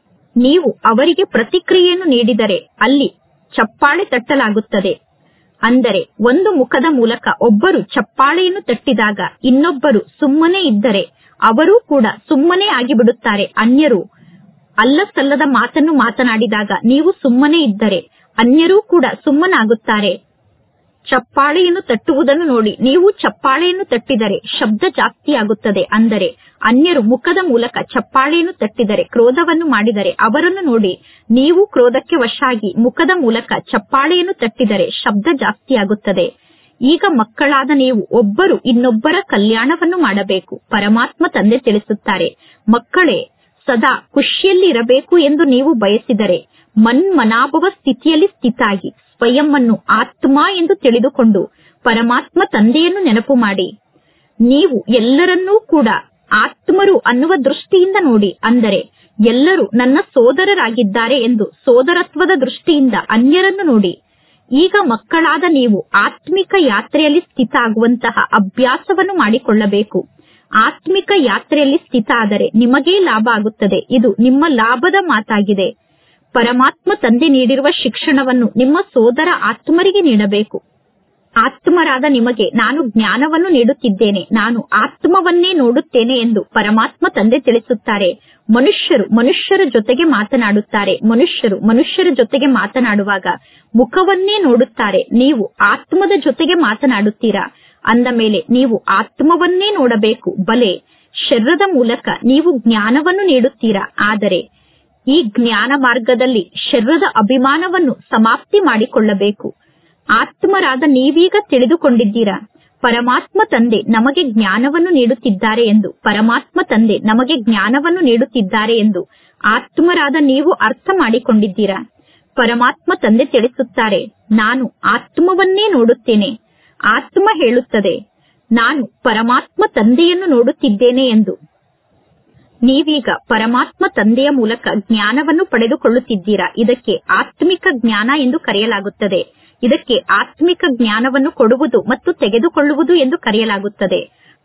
ನೀವು ಅವರಿಗೆ ಪ್ರತಿಕ್ರಿಯೆಯನ್ನು ನೀಡಿದರೆ ಅಲ್ಲಿ ಚಪ್ಪಾಳೆ ತಟ್ಟಲಾಗುತ್ತದೆ ಅಂದರೆ ಒಂದು ಮುಖದ ಮೂಲಕ ಒಬ್ಬರು ಚಪ್ಪಾಳೆಯನ್ನು ತಟ್ಟಿದಾಗ ಇನ್ನೊಬ್ಬರು ಸುಮ್ಮನೆ ಇದ್ದರೆ ಅವರೂ ಕೂಡ ಸುಮ್ಮನೆ ಆಗಿಬಿಡುತ್ತಾರೆ ಅನ್ಯರು ಅಲ್ಲಸಲ್ಲದ ಮಾತನ್ನು ಮಾತನಾಡಿದಾಗ ನೀವು ಸುಮ್ಮನೆ ಇದ್ದರೆ ಅನ್ಯರೂ ಕೂಡ ಸುಮ್ಮನಾಗುತ್ತಾರೆ ಚಪ್ಪಾಳೆಯನ್ನು ತಟ್ಟುವುದನ್ನು ನೋಡಿ ನೀವು ಚಪ್ಪಾಳೆಯನ್ನು ತಟ್ಟಿದರೆ ಶಬ್ದ ಜಾಸ್ತಿಯಾಗುತ್ತದೆ ಅಂದರೆ ಅನ್ಯರು ಮುಖದ ಮೂಲಕ ಚಪ್ಪಾಳೆಯನ್ನು ತಟ್ಟಿದರೆ ಕ್ರೋಧವನ್ನು ಮಾಡಿದರೆ ಅವರನ್ನು ನೋಡಿ ನೀವು ಕ್ರೋಧಕ್ಕೆ ವಶಾಗಿ ಮುಖದ ಮೂಲಕ ಚಪ್ಪಾಳೆಯನ್ನು ತಟ್ಟಿದರೆ ಶಬ್ದ ಜಾಸ್ತಿಯಾಗುತ್ತದೆ ಈಗ ಮಕ್ಕಳಾದ ನೀವು ಒಬ್ಬರು ಇನ್ನೊಬ್ಬರ ಕಲ್ಯಾಣವನ್ನು ಮಾಡಬೇಕು ಪರಮಾತ್ಮ ತಂದೆ ತಿಳಿಸುತ್ತಾರೆ ಮಕ್ಕಳೇ ಸದಾ ಖುಷಿಯಲ್ಲಿ ಇರಬೇಕು ಎಂದು ನೀವು ಬಯಸಿದರೆ ಮನ್ಮನಾಭವ ಸ್ಥಿತಿಯಲ್ಲಿ ಸ್ಥಿತಾಗಿ ಸ್ವಯಂವನ್ನು ಆತ್ಮ ಎಂದು ತಿಳಿದುಕೊಂಡು ಪರಮಾತ್ಮ ತಂದೆಯನ್ನು ನೆನಪು ಮಾಡಿ ನೀವು ಎಲ್ಲರನ್ನೂ ಕೂಡ ಆತ್ಮರು ಅನ್ನುವ ದೃಷ್ಟಿಯಿಂದ ನೋಡಿ ಅಂದರೆ ಎಲ್ಲರೂ ನನ್ನ ಸೋದರರಾಗಿದ್ದಾರೆ ಎಂದು ಸೋದರತ್ವದ ದೃಷ್ಟಿಯಿಂದ ಅನ್ಯರನ್ನು ನೋಡಿ ಈಗ ಮಕ್ಕಳಾದ ನೀವು ಆತ್ಮಿಕ ಯಾತ್ರೆಯಲ್ಲಿ ಸ್ಥಿತ ಆಗುವಂತಹ ಅಭ್ಯಾಸವನ್ನು ಮಾಡಿಕೊಳ್ಳಬೇಕು ಆತ್ಮಿಕ ಯಾತ್ರೆಯಲ್ಲಿ ಸ್ಥಿತ ಆದರೆ ನಿಮಗೇ ಲಾಭ ಆಗುತ್ತದೆ ಇದು ನಿಮ್ಮ ಲಾಭದ ಮಾತಾಗಿದೆ ಪರಮಾತ್ಮ ತಂದೆ ನೀಡಿರುವ ಶಿಕ್ಷಣವನ್ನು ನಿಮ್ಮ ಸೋದರ ಆತ್ಮರಿಗೆ ನೀಡಬೇಕು ಆತ್ಮರಾದ ನಿಮಗೆ ನಾನು ಜ್ಞಾನವನ್ನು ನೀಡುತ್ತಿದ್ದೇನೆ ನಾನು ಆತ್ಮವನ್ನೇ ನೋಡುತ್ತೇನೆ ಎಂದು ಪರಮಾತ್ಮ ತಂದೆ ತಿಳಿಸುತ್ತಾರೆ ಮನುಷ್ಯರು ಮನುಷ್ಯರ ಜೊತೆಗೆ ಮಾತನಾಡುತ್ತಾರೆ ಮನುಷ್ಯರು ಮನುಷ್ಯರ ಜೊತೆಗೆ ಮಾತನಾಡುವಾಗ ಮುಖವನ್ನೇ ನೋಡುತ್ತಾರೆ ನೀವು ಆತ್ಮದ ಜೊತೆಗೆ ಮಾತನಾಡುತ್ತೀರಾ ಅಂದ ಮೇಲೆ ನೀವು ಆತ್ಮವನ್ನೇ ನೋಡಬೇಕು ಬಲೆ ಶರೀರದ ಮೂಲಕ ನೀವು ಜ್ಞಾನವನ್ನು ನೀಡುತ್ತೀರಾ ಆದರೆ ಈ ಜ್ಞಾನ ಮಾರ್ಗದಲ್ಲಿ ಶರೀರದ ಅಭಿಮಾನವನ್ನು ಸಮಾಪ್ತಿ ಮಾಡಿಕೊಳ್ಳಬೇಕು ಆತ್ಮರಾದ ನೀವೀಗ ತಿಳಿದುಕೊಂಡಿದ್ದೀರಾ ಪರಮಾತ್ಮ ತಂದೆ ನಮಗೆ ಜ್ಞಾನವನ್ನು ನೀಡುತ್ತಿದ್ದಾರೆ ಎಂದು ಪರಮಾತ್ಮ ತಂದೆ ನಮಗೆ ಜ್ಞಾನವನ್ನು ನೀಡುತ್ತಿದ್ದಾರೆ ಎಂದು ಆತ್ಮರಾದ ನೀವು ಅರ್ಥ ಮಾಡಿಕೊಂಡಿದ್ದೀರಾ ಪರಮಾತ್ಮ ತಂದೆ ತಿಳಿಸುತ್ತಾರೆ ನಾನು ಆತ್ಮವನ್ನೇ ನೋಡುತ್ತೇನೆ ಆತ್ಮ ಹೇಳುತ್ತದೆ ನಾನು ಪರಮಾತ್ಮ ತಂದೆಯನ್ನು ನೋಡುತ್ತಿದ್ದೇನೆ ಎಂದು ನೀವೀಗ ಪರಮಾತ್ಮ ತಂದೆಯ ಮೂಲಕ ಜ್ಞಾನವನ್ನು ಪಡೆದುಕೊಳ್ಳುತ್ತಿದ್ದೀರಾ ಇದಕ್ಕೆ ಆತ್ಮಿಕ ಜ್ಞಾನ ಎಂದು ಕರೆಯಲಾಗುತ್ತದೆ ಇದಕ್ಕೆ ಆತ್ಮಿಕ ಜ್ಞಾನವನ್ನು ಕೊಡುವುದು ಮತ್ತು ತೆಗೆದುಕೊಳ್ಳುವುದು ಎಂದು ಕರೆಯಲಾಗುತ್ತದೆ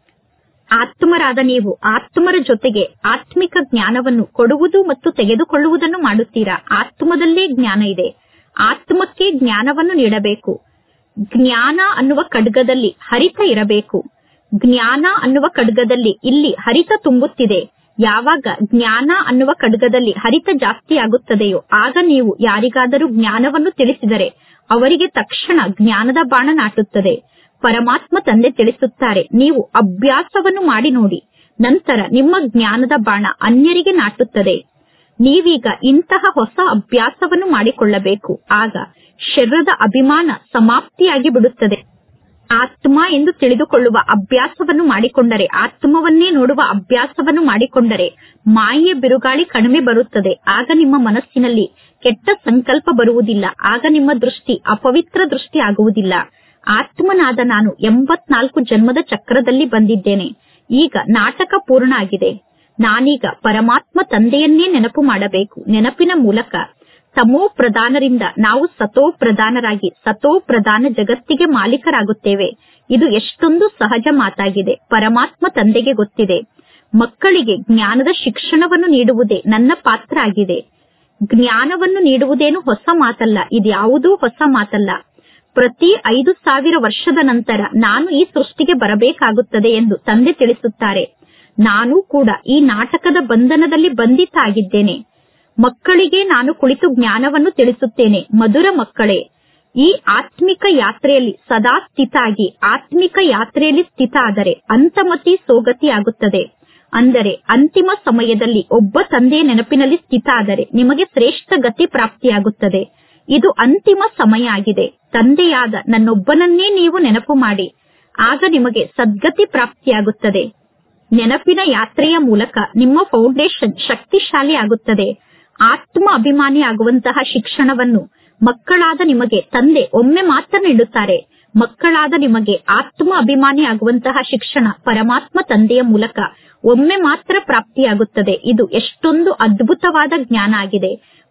ಆತ್ಮರಾದ ನೀವು ಆತ್ಮರ ಜೊತೆಗೆ ಆತ್ಮಿಕ ಜ್ಞಾನವನ್ನು ಕೊಡುವುದು ಮತ್ತು ತೆಗೆದುಕೊಳ್ಳುವುದನ್ನು ಮಾಡುತ್ತೀರಾ ಆತ್ಮದಲ್ಲೇ ಜ್ಞಾನ ಇದೆ ಆತ್ಮಕ್ಕೆ ಜ್ಞಾನವನ್ನು ನೀಡಬೇಕು ಜ್ಞಾನ ಅನ್ನುವ ಖಡ್ಗದಲ್ಲಿ ಹರಿತ ಇರಬೇಕು ಜ್ಞಾನ ಅನ್ನುವ ಖಡ್ಗದಲ್ಲಿ ಇಲ್ಲಿ ಹರಿತ ತುಂಬುತ್ತಿದೆ ಯಾವಾಗ ಜ್ಞಾನ ಅನ್ನುವ ಖಡ್ಗದಲ್ಲಿ ಹರಿತ ಜಾಸ್ತಿ ಆಗುತ್ತದೆಯೋ ಆಗ ನೀವು ಯಾರಿಗಾದರೂ ಜ್ಞಾನವನ್ನು ತಿಳಿಸಿದರೆ ಅವರಿಗೆ ತಕ್ಷಣ ಜ್ಞಾನದ ಬಾಣ ನಾಟುತ್ತದೆ ಪರಮಾತ್ಮ ತಂದೆ ತಿಳಿಸುತ್ತಾರೆ ನೀವು ಅಭ್ಯಾಸವನ್ನು ಮಾಡಿ ನೋಡಿ ನಂತರ ನಿಮ್ಮ ಜ್ಞಾನದ ಬಾಣ ಅನ್ಯರಿಗೆ ನಾಟುತ್ತದೆ ನೀವೀಗ ಇಂತಹ ಹೊಸ ಅಭ್ಯಾಸವನ್ನು ಮಾಡಿಕೊಳ್ಳಬೇಕು ಆಗ ಶರೀರದ ಅಭಿಮಾನ ಸಮಾಪ್ತಿಯಾಗಿ ಬಿಡುತ್ತದೆ ಆತ್ಮ ಎಂದು ತಿಳಿದುಕೊಳ್ಳುವ ಅಭ್ಯಾಸವನ್ನು ಮಾಡಿಕೊಂಡರೆ ಆತ್ಮವನ್ನೇ ನೋಡುವ ಅಭ್ಯಾಸವನ್ನು ಮಾಡಿಕೊಂಡರೆ ಮಾಯೆಯ ಬಿರುಗಾಳಿ ಕಡಿಮೆ ಬರುತ್ತದೆ ಆಗ ನಿಮ್ಮ ಮನಸ್ಸಿನಲ್ಲಿ ಕೆಟ್ಟ ಸಂಕಲ್ಪ ಬರುವುದಿಲ್ಲ ಆಗ ನಿಮ್ಮ ದೃಷ್ಟಿ ಅಪವಿತ್ರ ದೃಷ್ಟಿ ಆಗುವುದಿಲ್ಲ ಆತ್ಮನಾದ ನಾನು ಎಂಬತ್ನಾಲ್ಕು ಜನ್ಮದ ಚಕ್ರದಲ್ಲಿ ಬಂದಿದ್ದೇನೆ ಈಗ ನಾಟಕ ಪೂರ್ಣ ಆಗಿದೆ ನಾನೀಗ ಪರಮಾತ್ಮ ತಂದೆಯನ್ನೇ ನೆನಪು ಮಾಡಬೇಕು ನೆನಪಿನ ಮೂಲಕ ತಮೋ ಪ್ರಧಾನರಿಂದ ನಾವು ಸತೋ ಪ್ರಧಾನರಾಗಿ ಸತೋ ಪ್ರಧಾನ ಜಗತ್ತಿಗೆ ಮಾಲೀಕರಾಗುತ್ತೇವೆ ಇದು ಎಷ್ಟೊಂದು ಸಹಜ ಮಾತಾಗಿದೆ ಪರಮಾತ್ಮ ತಂದೆಗೆ ಗೊತ್ತಿದೆ ಮಕ್ಕಳಿಗೆ ಜ್ಞಾನದ ಶಿಕ್ಷಣವನ್ನು ನೀಡುವುದೇ ನನ್ನ ಪಾತ್ರ ಆಗಿದೆ ಜ್ಞಾನವನ್ನು ನೀಡುವುದೇನು ಹೊಸ ಮಾತಲ್ಲ ಇದ್ಯಾವುದೂ ಹೊಸ ಮಾತಲ್ಲ ಪ್ರತಿ ಐದು ಸಾವಿರ ವರ್ಷದ ನಂತರ ನಾನು ಈ ಸೃಷ್ಟಿಗೆ ಬರಬೇಕಾಗುತ್ತದೆ ಎಂದು ತಂದೆ ತಿಳಿಸುತ್ತಾರೆ ನಾನು ಕೂಡ ಈ ನಾಟಕದ ಬಂಧನದಲ್ಲಿ ಬಂಧಿತ ಆಗಿದ್ದೇನೆ ಮಕ್ಕಳಿಗೆ ನಾನು ಕುಳಿತು ಜ್ಞಾನವನ್ನು ತಿಳಿಸುತ್ತೇನೆ ಮಧುರ ಮಕ್ಕಳೇ ಈ ಆತ್ಮಿಕ ಯಾತ್ರೆಯಲ್ಲಿ ಸದಾ ಸ್ಥಿತ ಆಗಿ ಆತ್ಮಿಕ ಯಾತ್ರೆಯಲ್ಲಿ ಸ್ಥಿತ ಆದರೆ ಅಂತಮತಿ ಸೋಗತಿ ಆಗುತ್ತದೆ ಅಂದರೆ ಅಂತಿಮ ಸಮಯದಲ್ಲಿ ಒಬ್ಬ ತಂದೆಯ ನೆನಪಿನಲ್ಲಿ ಸ್ಥಿತ ಆದರೆ ನಿಮಗೆ ಶ್ರೇಷ್ಠ ಗತಿ ಪ್ರಾಪ್ತಿಯಾಗುತ್ತದೆ ಇದು ಅಂತಿಮ ಸಮಯ ಆಗಿದೆ ತಂದೆಯಾದ ನನ್ನೊಬ್ಬನನ್ನೇ ನೀವು ನೆನಪು ಮಾಡಿ ಆಗ ನಿಮಗೆ ಸದ್ಗತಿ ಪ್ರಾಪ್ತಿಯಾಗುತ್ತದೆ ನೆನಪಿನ ಯಾತ್ರೆಯ ಮೂಲಕ ನಿಮ್ಮ ಫೌಂಡೇಶನ್ ಶಕ್ತಿಶಾಲಿ ಆಗುತ್ತದೆ ಆತ್ಮ ಅಭಿಮಾನಿ ಆಗುವಂತಹ ಶಿಕ್ಷಣವನ್ನು ಮಕ್ಕಳಾದ ನಿಮಗೆ ತಂದೆ ಒಮ್ಮೆ ಮಾತ್ರ ನೀಡುತ್ತಾರೆ ಮಕ್ಕಳಾದ ನಿಮಗೆ ಆತ್ಮ ಅಭಿಮಾನಿ ಆಗುವಂತಹ ಶಿಕ್ಷಣ ಪರಮಾತ್ಮ ತಂದೆಯ ಮೂಲಕ ಒಮ್ಮೆ ಮಾತ್ರ ಪ್ರಾಪ್ತಿಯಾಗುತ್ತದೆ ಇದು ಎಷ್ಟೊಂದು ಅದ್ಭುತವಾದ ಜ್ಞಾನ ಆಗಿದೆ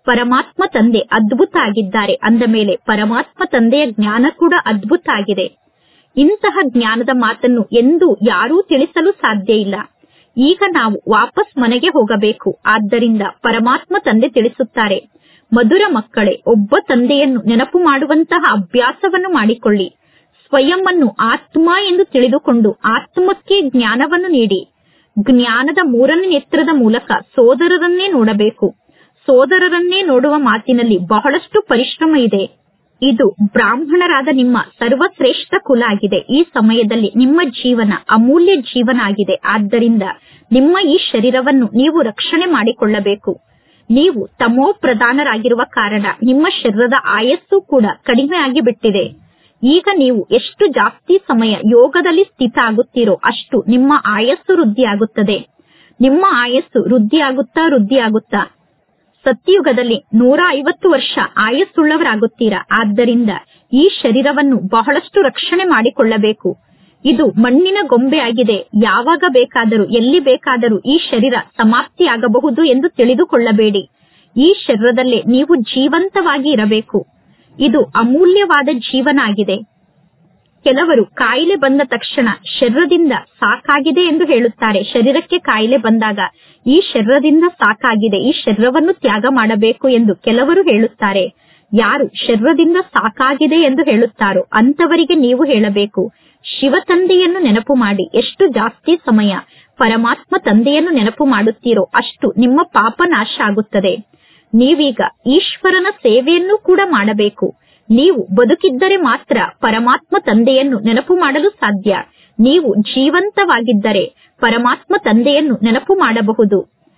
ಪರಮಾತ್ಮ ತಂದೆ ಅದ್ಭುತ ಆಗಿದ್ದಾರೆ ಅಂದ ಮೇಲೆ ಪರಮಾತ್ಮ ತಂದೆಯ ಜ್ಞಾನ ಕೂಡ ಅದ್ಭುತ ಆಗಿದೆ ಇಂತಹ ಜ್ಞಾನದ ಮಾತನ್ನು ಎಂದೂ ಯಾರೂ ತಿಳಿಸಲು ಸಾಧ್ಯ ಇಲ್ಲ ಈಗ ನಾವು ವಾಪಸ್ ಮನೆಗೆ ಹೋಗಬೇಕು ಆದ್ದರಿಂದ ಪರಮಾತ್ಮ ತಂದೆ ತಿಳಿಸುತ್ತಾರೆ ಮಧುರ ಮಕ್ಕಳೇ ಒಬ್ಬ ತಂದೆಯನ್ನು ನೆನಪು ಮಾಡುವಂತಹ ಅಭ್ಯಾಸವನ್ನು ಮಾಡಿಕೊಳ್ಳಿ ಸ್ವಯಂ ಅನ್ನು ಆತ್ಮ ಎಂದು ತಿಳಿದುಕೊಂಡು ಆತ್ಮಕ್ಕೆ ಜ್ಞಾನವನ್ನು ನೀಡಿ ಜ್ಞಾನದ ಮೂರನೇ ನೇತ್ರದ ಮೂಲಕ ಸೋದರರನ್ನೇ ನೋಡಬೇಕು ಸೋದರರನ್ನೇ ನೋಡುವ ಮಾತಿನಲ್ಲಿ ಬಹಳಷ್ಟು ಪರಿಶ್ರಮ ಇದೆ ಇದು ಬ್ರಾಹ್ಮಣರಾದ ನಿಮ್ಮ ಸರ್ವಶ್ರೇಷ್ಠ ಕುಲ ಆಗಿದೆ ಈ ಸಮಯದಲ್ಲಿ ನಿಮ್ಮ ಜೀವನ ಅಮೂಲ್ಯ ಜೀವನ ಆಗಿದೆ ಆದ್ದರಿಂದ ನಿಮ್ಮ ಈ ಶರೀರವನ್ನು ನೀವು ರಕ್ಷಣೆ ಮಾಡಿಕೊಳ್ಳಬೇಕು ನೀವು ತಮೋ ಪ್ರಧಾನರಾಗಿರುವ ಕಾರಣ ನಿಮ್ಮ ಶರೀರದ ಆಯಸ್ಸು ಕೂಡ ಕಡಿಮೆ ಆಗಿ ಬಿಟ್ಟಿದೆ ಈಗ ನೀವು ಎಷ್ಟು ಜಾಸ್ತಿ ಸಮಯ ಯೋಗದಲ್ಲಿ ಸ್ಥಿತ ಆಗುತ್ತೀರೋ ಅಷ್ಟು ನಿಮ್ಮ ಆಯಸ್ಸು ವೃದ್ಧಿಯಾಗುತ್ತದೆ ನಿಮ್ಮ ಆಯಸ್ಸು ವೃದ್ಧಿಯಾಗುತ್ತಾ ವೃದ್ಧಿಯಾಗುತ್ತಾ ಸತ್ಯಯುಗದಲ್ಲಿ ನೂರ ಐವತ್ತು ವರ್ಷ ಆಯಸ್ಸುಳ್ಳವರಾಗುತ್ತೀರಾ ಆದ್ದರಿಂದ ಈ ಶರೀರವನ್ನು ಬಹಳಷ್ಟು ರಕ್ಷಣೆ ಮಾಡಿಕೊಳ್ಳಬೇಕು ಇದು ಮಣ್ಣಿನ ಗೊಂಬೆ ಆಗಿದೆ ಯಾವಾಗ ಬೇಕಾದರೂ ಎಲ್ಲಿ ಬೇಕಾದರೂ ಈ ಶರೀರ ಸಮಾಪ್ತಿಯಾಗಬಹುದು ಎಂದು ತಿಳಿದುಕೊಳ್ಳಬೇಡಿ ಈ ಶರೀರದಲ್ಲೇ ನೀವು ಜೀವಂತವಾಗಿ ಇರಬೇಕು ಇದು ಅಮೂಲ್ಯವಾದ ಜೀವನ ಆಗಿದೆ ಕೆಲವರು ಕಾಯಿಲೆ ಬಂದ ತಕ್ಷಣ ಶರೀರದಿಂದ ಸಾಕಾಗಿದೆ ಎಂದು ಹೇಳುತ್ತಾರೆ ಶರೀರಕ್ಕೆ ಕಾಯಿಲೆ ಬಂದಾಗ ಈ ಶರೀರದಿಂದ ಸಾಕಾಗಿದೆ ಈ ಶರೀರವನ್ನು ತ್ಯಾಗ ಮಾಡಬೇಕು ಎಂದು ಕೆಲವರು ಹೇಳುತ್ತಾರೆ ಯಾರು ಶರೀರದಿಂದ ಸಾಕಾಗಿದೆ ಎಂದು ಹೇಳುತ್ತಾರೋ ಅಂತವರಿಗೆ ನೀವು ಹೇಳಬೇಕು ಶಿವ ತಂದೆಯನ್ನು ನೆನಪು ಮಾಡಿ ಎಷ್ಟು ಜಾಸ್ತಿ ಸಮಯ ಪರಮಾತ್ಮ ತಂದೆಯನ್ನು ನೆನಪು ಮಾಡುತ್ತೀರೋ ಅಷ್ಟು ನಿಮ್ಮ ಪಾಪ ನಾಶ ಆಗುತ್ತದೆ ನೀವೀಗ ಈಶ್ವರನ ಸೇವೆಯನ್ನು ಕೂಡ ಮಾಡಬೇಕು ನೀವು ಬದುಕಿದ್ದರೆ ಮಾತ್ರ ಪರಮಾತ್ಮ ತಂದೆಯನ್ನು ನೆನಪು ಮಾಡಲು ಸಾಧ್ಯ ನೀವು ಜೀವಂತವಾಗಿದ್ದರೆ ಪರಮಾತ್ಮ ತಂದೆಯನ್ನು ನೆನಪು ಮಾಡಬಹುದು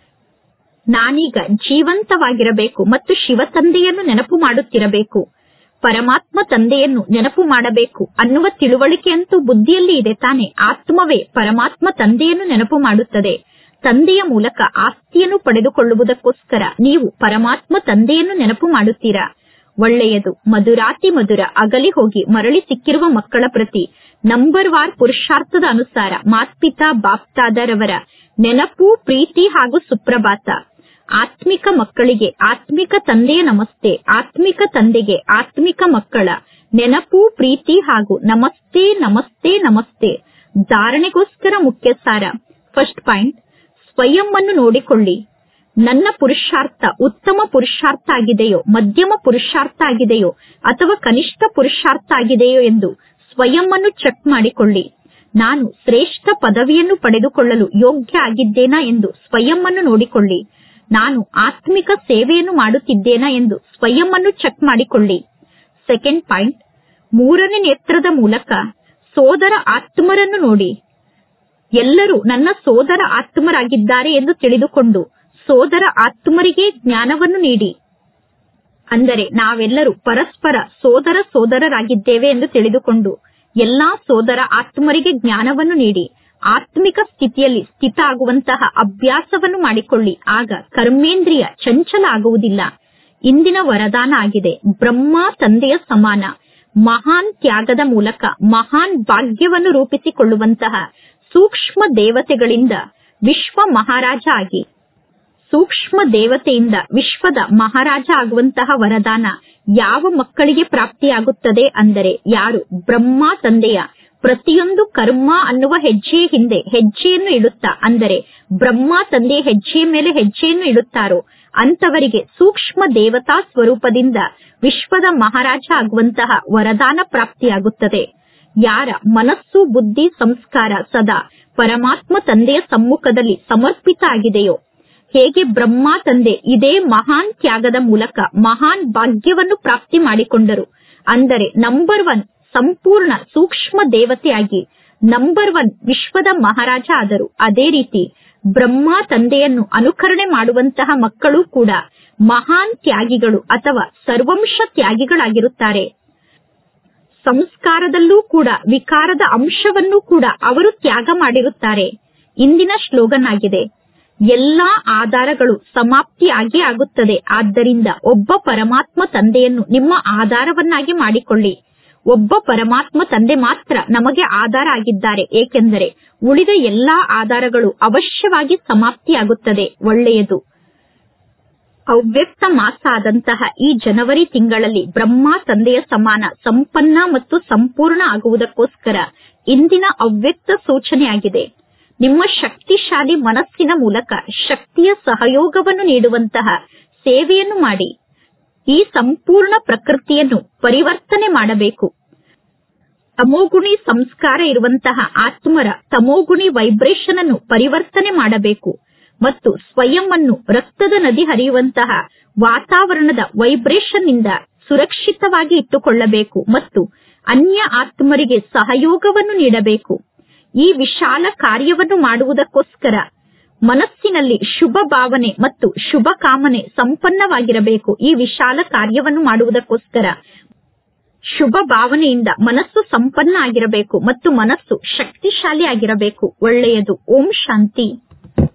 ನಾನೀಗ ಜೀವಂತವಾಗಿರಬೇಕು ಮತ್ತು ಶಿವ ತಂದೆಯನ್ನು ನೆನಪು ಮಾಡುತ್ತಿರಬೇಕು ಪರಮಾತ್ಮ ತಂದೆಯನ್ನು ನೆನಪು ಮಾಡಬೇಕು ಅನ್ನುವ ತಿಳುವಳಿಕೆ ಅಂತೂ ಬುದ್ಧಿಯಲ್ಲಿ ಇದೆ ತಾನೆ ಆತ್ಮವೇ ಪರಮಾತ್ಮ ತಂದೆಯನ್ನು ನೆನಪು ಮಾಡುತ್ತದೆ ತಂದೆಯ ಮೂಲಕ ಆಸ್ತಿಯನ್ನು ಪಡೆದುಕೊಳ್ಳುವುದಕ್ಕೋಸ್ಕರ ನೀವು ಪರಮಾತ್ಮ ತಂದೆಯನ್ನು ನೆನಪು ಮಾಡುತ್ತೀರಾ ಒಳ್ಳೆಯದು ಮಧುರಾತಿ ಮಧುರ ಅಗಲಿ ಹೋಗಿ ಮರಳಿ ಸಿಕ್ಕಿರುವ ಮಕ್ಕಳ ಪ್ರತಿ ನಂಬರ್ ವಾರ್ ಪುರುಷಾರ್ಥದ ಅನುಸಾರ ಮಾತ್ಪಿತಾ ಬಾಪ್ತಾದರವರ ನೆನಪು ಪ್ರೀತಿ ಹಾಗೂ ಸುಪ್ರಭಾತ ಆತ್ಮಿಕ ಮಕ್ಕಳಿಗೆ ಆತ್ಮಿಕ ತಂದೆಯ ನಮಸ್ತೆ ಆತ್ಮಿಕ ತಂದೆಗೆ ಆತ್ಮಿಕ ಮಕ್ಕಳ ನೆನಪು ಪ್ರೀತಿ ಹಾಗೂ ನಮಸ್ತೆ ನಮಸ್ತೆ ನಮಸ್ತೆ ಧಾರಣೆಗೋಸ್ಕರ ಮುಖ್ಯ ಸಾರ ಫಸ್ಟ್ ಪಾಯಿಂಟ್ ಸ್ವಯಂ ಅನ್ನು ನೋಡಿಕೊಳ್ಳಿ ನನ್ನ ಪುರುಷಾರ್ಥ ಉತ್ತಮ ಪುರುಷಾರ್ಥ ಆಗಿದೆಯೋ ಮಧ್ಯಮ ಪುರುಷಾರ್ಥ ಆಗಿದೆಯೋ ಅಥವಾ ಕನಿಷ್ಠ ಪುರುಷಾರ್ಥ ಆಗಿದೆಯೋ ಎಂದು ಸ್ವಯಂ ಅನ್ನು ಚೆಕ್ ಮಾಡಿಕೊಳ್ಳಿ ನಾನು ಶ್ರೇಷ್ಠ ಪದವಿಯನ್ನು ಪಡೆದುಕೊಳ್ಳಲು ಯೋಗ್ಯ ಆಗಿದ್ದೇನಾ ಎಂದು ಸ್ವಯಂ ಅನ್ನು ನೋಡಿಕೊಳ್ಳಿ ನಾನು ಆತ್ಮಿಕ ಸೇವೆಯನ್ನು ಮಾಡುತ್ತಿದ್ದೇನಾ ಎಂದು ಸ್ವಯಂ ಅನ್ನು ಚೆಕ್ ಮಾಡಿಕೊಳ್ಳಿ ಸೆಕೆಂಡ್ ಪಾಯಿಂಟ್ ಮೂರನೇ ನೇತ್ರದ ಮೂಲಕ ಸೋದರ ಆತ್ಮರನ್ನು ನೋಡಿ ಎಲ್ಲರೂ ನನ್ನ ಸೋದರ ಆತ್ಮರಾಗಿದ್ದಾರೆ ಎಂದು ತಿಳಿದುಕೊಂಡು ಸೋದರ ಆತ್ಮರಿಗೆ ಜ್ಞಾನವನ್ನು ನೀಡಿ ಅಂದರೆ ನಾವೆಲ್ಲರೂ ಪರಸ್ಪರ ಸೋದರ ಸೋದರರಾಗಿದ್ದೇವೆ ಎಂದು ತಿಳಿದುಕೊಂಡು ಎಲ್ಲಾ ಸೋದರ ಆತ್ಮರಿಗೆ ಜ್ಞಾನವನ್ನು ನೀಡಿ ಆತ್ಮಿಕ ಸ್ಥಿತಿಯಲ್ಲಿ ಸ್ಥಿತ ಆಗುವಂತಹ ಅಭ್ಯಾಸವನ್ನು ಮಾಡಿಕೊಳ್ಳಿ ಆಗ ಕರ್ಮೇಂದ್ರಿಯ ಚಂಚಲ ಆಗುವುದಿಲ್ಲ ಇಂದಿನ ವರದಾನ ಆಗಿದೆ ಬ್ರಹ್ಮ ತಂದೆಯ ಸಮಾನ ಮಹಾನ್ ತ್ಯಾಗದ ಮೂಲಕ ಮಹಾನ್ ಭಾಗ್ಯವನ್ನು ರೂಪಿಸಿಕೊಳ್ಳುವಂತಹ ಸೂಕ್ಷ್ಮ ದೇವತೆಗಳಿಂದ ವಿಶ್ವ ಮಹಾರಾಜ ಆಗಿ ಸೂಕ್ಷ್ಮ ದೇವತೆಯಿಂದ ವಿಶ್ವದ ಮಹಾರಾಜ ಆಗುವಂತಹ ವರದಾನ ಯಾವ ಮಕ್ಕಳಿಗೆ ಪ್ರಾಪ್ತಿಯಾಗುತ್ತದೆ ಅಂದರೆ ಯಾರು ಬ್ರಹ್ಮ ತಂದೆಯ ಪ್ರತಿಯೊಂದು ಕರ್ಮ ಅನ್ನುವ ಹೆಜ್ಜೆಯ ಹಿಂದೆ ಹೆಜ್ಜೆಯನ್ನು ಇಡುತ್ತಾ ಅಂದರೆ ಬ್ರಹ್ಮ ತಂದೆಯ ಹೆಜ್ಜೆಯ ಮೇಲೆ ಹೆಜ್ಜೆಯನ್ನು ಇಡುತ್ತಾರೋ ಅಂತವರಿಗೆ ಸೂಕ್ಷ್ಮ ದೇವತಾ ಸ್ವರೂಪದಿಂದ ವಿಶ್ವದ ಮಹಾರಾಜ ಆಗುವಂತಹ ವರದಾನ ಪ್ರಾಪ್ತಿಯಾಗುತ್ತದೆ ಯಾರ ಮನಸ್ಸು ಬುದ್ಧಿ ಸಂಸ್ಕಾರ ಸದಾ ಪರಮಾತ್ಮ ತಂದೆಯ ಸಮ್ಮುಖದಲ್ಲಿ ಸಮರ್ಪಿತ ಆಗಿದೆಯೋ ಹೇಗೆ ಬ್ರಹ್ಮ ತಂದೆ ಇದೇ ಮಹಾನ್ ತ್ಯಾಗದ ಮೂಲಕ ಮಹಾನ್ ಭಾಗ್ಯವನ್ನು ಪ್ರಾಪ್ತಿ ಮಾಡಿಕೊಂಡರು ಅಂದರೆ ನಂಬರ್ ಒನ್ ಸಂಪೂರ್ಣ ಸೂಕ್ಷ್ಮ ದೇವತೆಯಾಗಿ ನಂಬರ್ ಒನ್ ವಿಶ್ವದ ಮಹಾರಾಜ ಆದರು ಅದೇ ರೀತಿ ಬ್ರಹ್ಮ ತಂದೆಯನ್ನು ಅನುಕರಣೆ ಮಾಡುವಂತಹ ಮಕ್ಕಳು ಕೂಡ ಮಹಾನ್ ತ್ಯಾಗಿಗಳು ಅಥವಾ ಸರ್ವಂಶ ತ್ಯಾಗಿಗಳಾಗಿರುತ್ತಾರೆ ಸಂಸ್ಕಾರದಲ್ಲೂ ಕೂಡ ವಿಕಾರದ ಅಂಶವನ್ನೂ ಕೂಡ ಅವರು ತ್ಯಾಗ ಮಾಡಿರುತ್ತಾರೆ ಇಂದಿನ ಶ್ಲೋಗನ್ ಆಗಿದೆ ಎಲ್ಲಾ ಆಧಾರಗಳು ಸಮಾಪ್ತಿಯಾಗೇ ಆಗುತ್ತದೆ ಆದ್ದರಿಂದ ಒಬ್ಬ ಪರಮಾತ್ಮ ತಂದೆಯನ್ನು ನಿಮ್ಮ ಆಧಾರವನ್ನಾಗಿ ಮಾಡಿಕೊಳ್ಳಿ ಒಬ್ಬ ಪರಮಾತ್ಮ ತಂದೆ ಮಾತ್ರ ನಮಗೆ ಆಧಾರ ಆಗಿದ್ದಾರೆ ಏಕೆಂದರೆ ಉಳಿದ ಎಲ್ಲಾ ಆಧಾರಗಳು ಅವಶ್ಯವಾಗಿ ಸಮಾಪ್ತಿಯಾಗುತ್ತದೆ ಒಳ್ಳೆಯದು ಅವ್ಯಕ್ತ ಮಾಸ ಆದಂತಹ ಈ ಜನವರಿ ತಿಂಗಳಲ್ಲಿ ಬ್ರಹ್ಮ ತಂದೆಯ ಸಮಾನ ಸಂಪನ್ನ ಮತ್ತು ಸಂಪೂರ್ಣ ಆಗುವುದಕ್ಕೋಸ್ಕರ ಇಂದಿನ ಅವ್ಯಕ್ತ ಸೂಚನೆಯಾಗಿದೆ ನಿಮ್ಮ ಶಕ್ತಿಶಾಲಿ ಮನಸ್ಸಿನ ಮೂಲಕ ಶಕ್ತಿಯ ಸಹಯೋಗವನ್ನು ನೀಡುವಂತಹ ಸೇವೆಯನ್ನು ಮಾಡಿ ಈ ಸಂಪೂರ್ಣ ಪ್ರಕೃತಿಯನ್ನು ಪರಿವರ್ತನೆ ಮಾಡಬೇಕು ತಮೋಗುಣಿ ಸಂಸ್ಕಾರ ಇರುವಂತಹ ಆತ್ಮರ ತಮೋಗುಣಿ ವೈಬ್ರೇಷನ್ ಅನ್ನು ಪರಿವರ್ತನೆ ಮಾಡಬೇಕು ಮತ್ತು ಸ್ವಯಂ ಅನ್ನು ರಕ್ತದ ನದಿ ಹರಿಯುವಂತಹ ವಾತಾವರಣದ ವೈಬ್ರೇಷನ್ ನಿಂದ ಸುರಕ್ಷಿತವಾಗಿ ಇಟ್ಟುಕೊಳ್ಳಬೇಕು ಮತ್ತು ಅನ್ಯ ಆತ್ಮರಿಗೆ ಸಹಯೋಗವನ್ನು ನೀಡಬೇಕು ಈ ವಿಶಾಲ ಕಾರ್ಯವನ್ನು ಮಾಡುವುದಕ್ಕೋಸ್ಕರ ಮನಸ್ಸಿನಲ್ಲಿ ಶುಭ ಭಾವನೆ ಮತ್ತು ಶುಭ ಕಾಮನೆ ಸಂಪನ್ನವಾಗಿರಬೇಕು ಈ ವಿಶಾಲ ಕಾರ್ಯವನ್ನು ಮಾಡುವುದಕ್ಕೋಸ್ಕರ ಶುಭ ಭಾವನೆಯಿಂದ ಮನಸ್ಸು ಸಂಪನ್ನ ಆಗಿರಬೇಕು ಮತ್ತು ಮನಸ್ಸು ಶಕ್ತಿಶಾಲಿ ಆಗಿರಬೇಕು ಒಳ್ಳೆಯದು ಓಂ ಶಾಂತಿ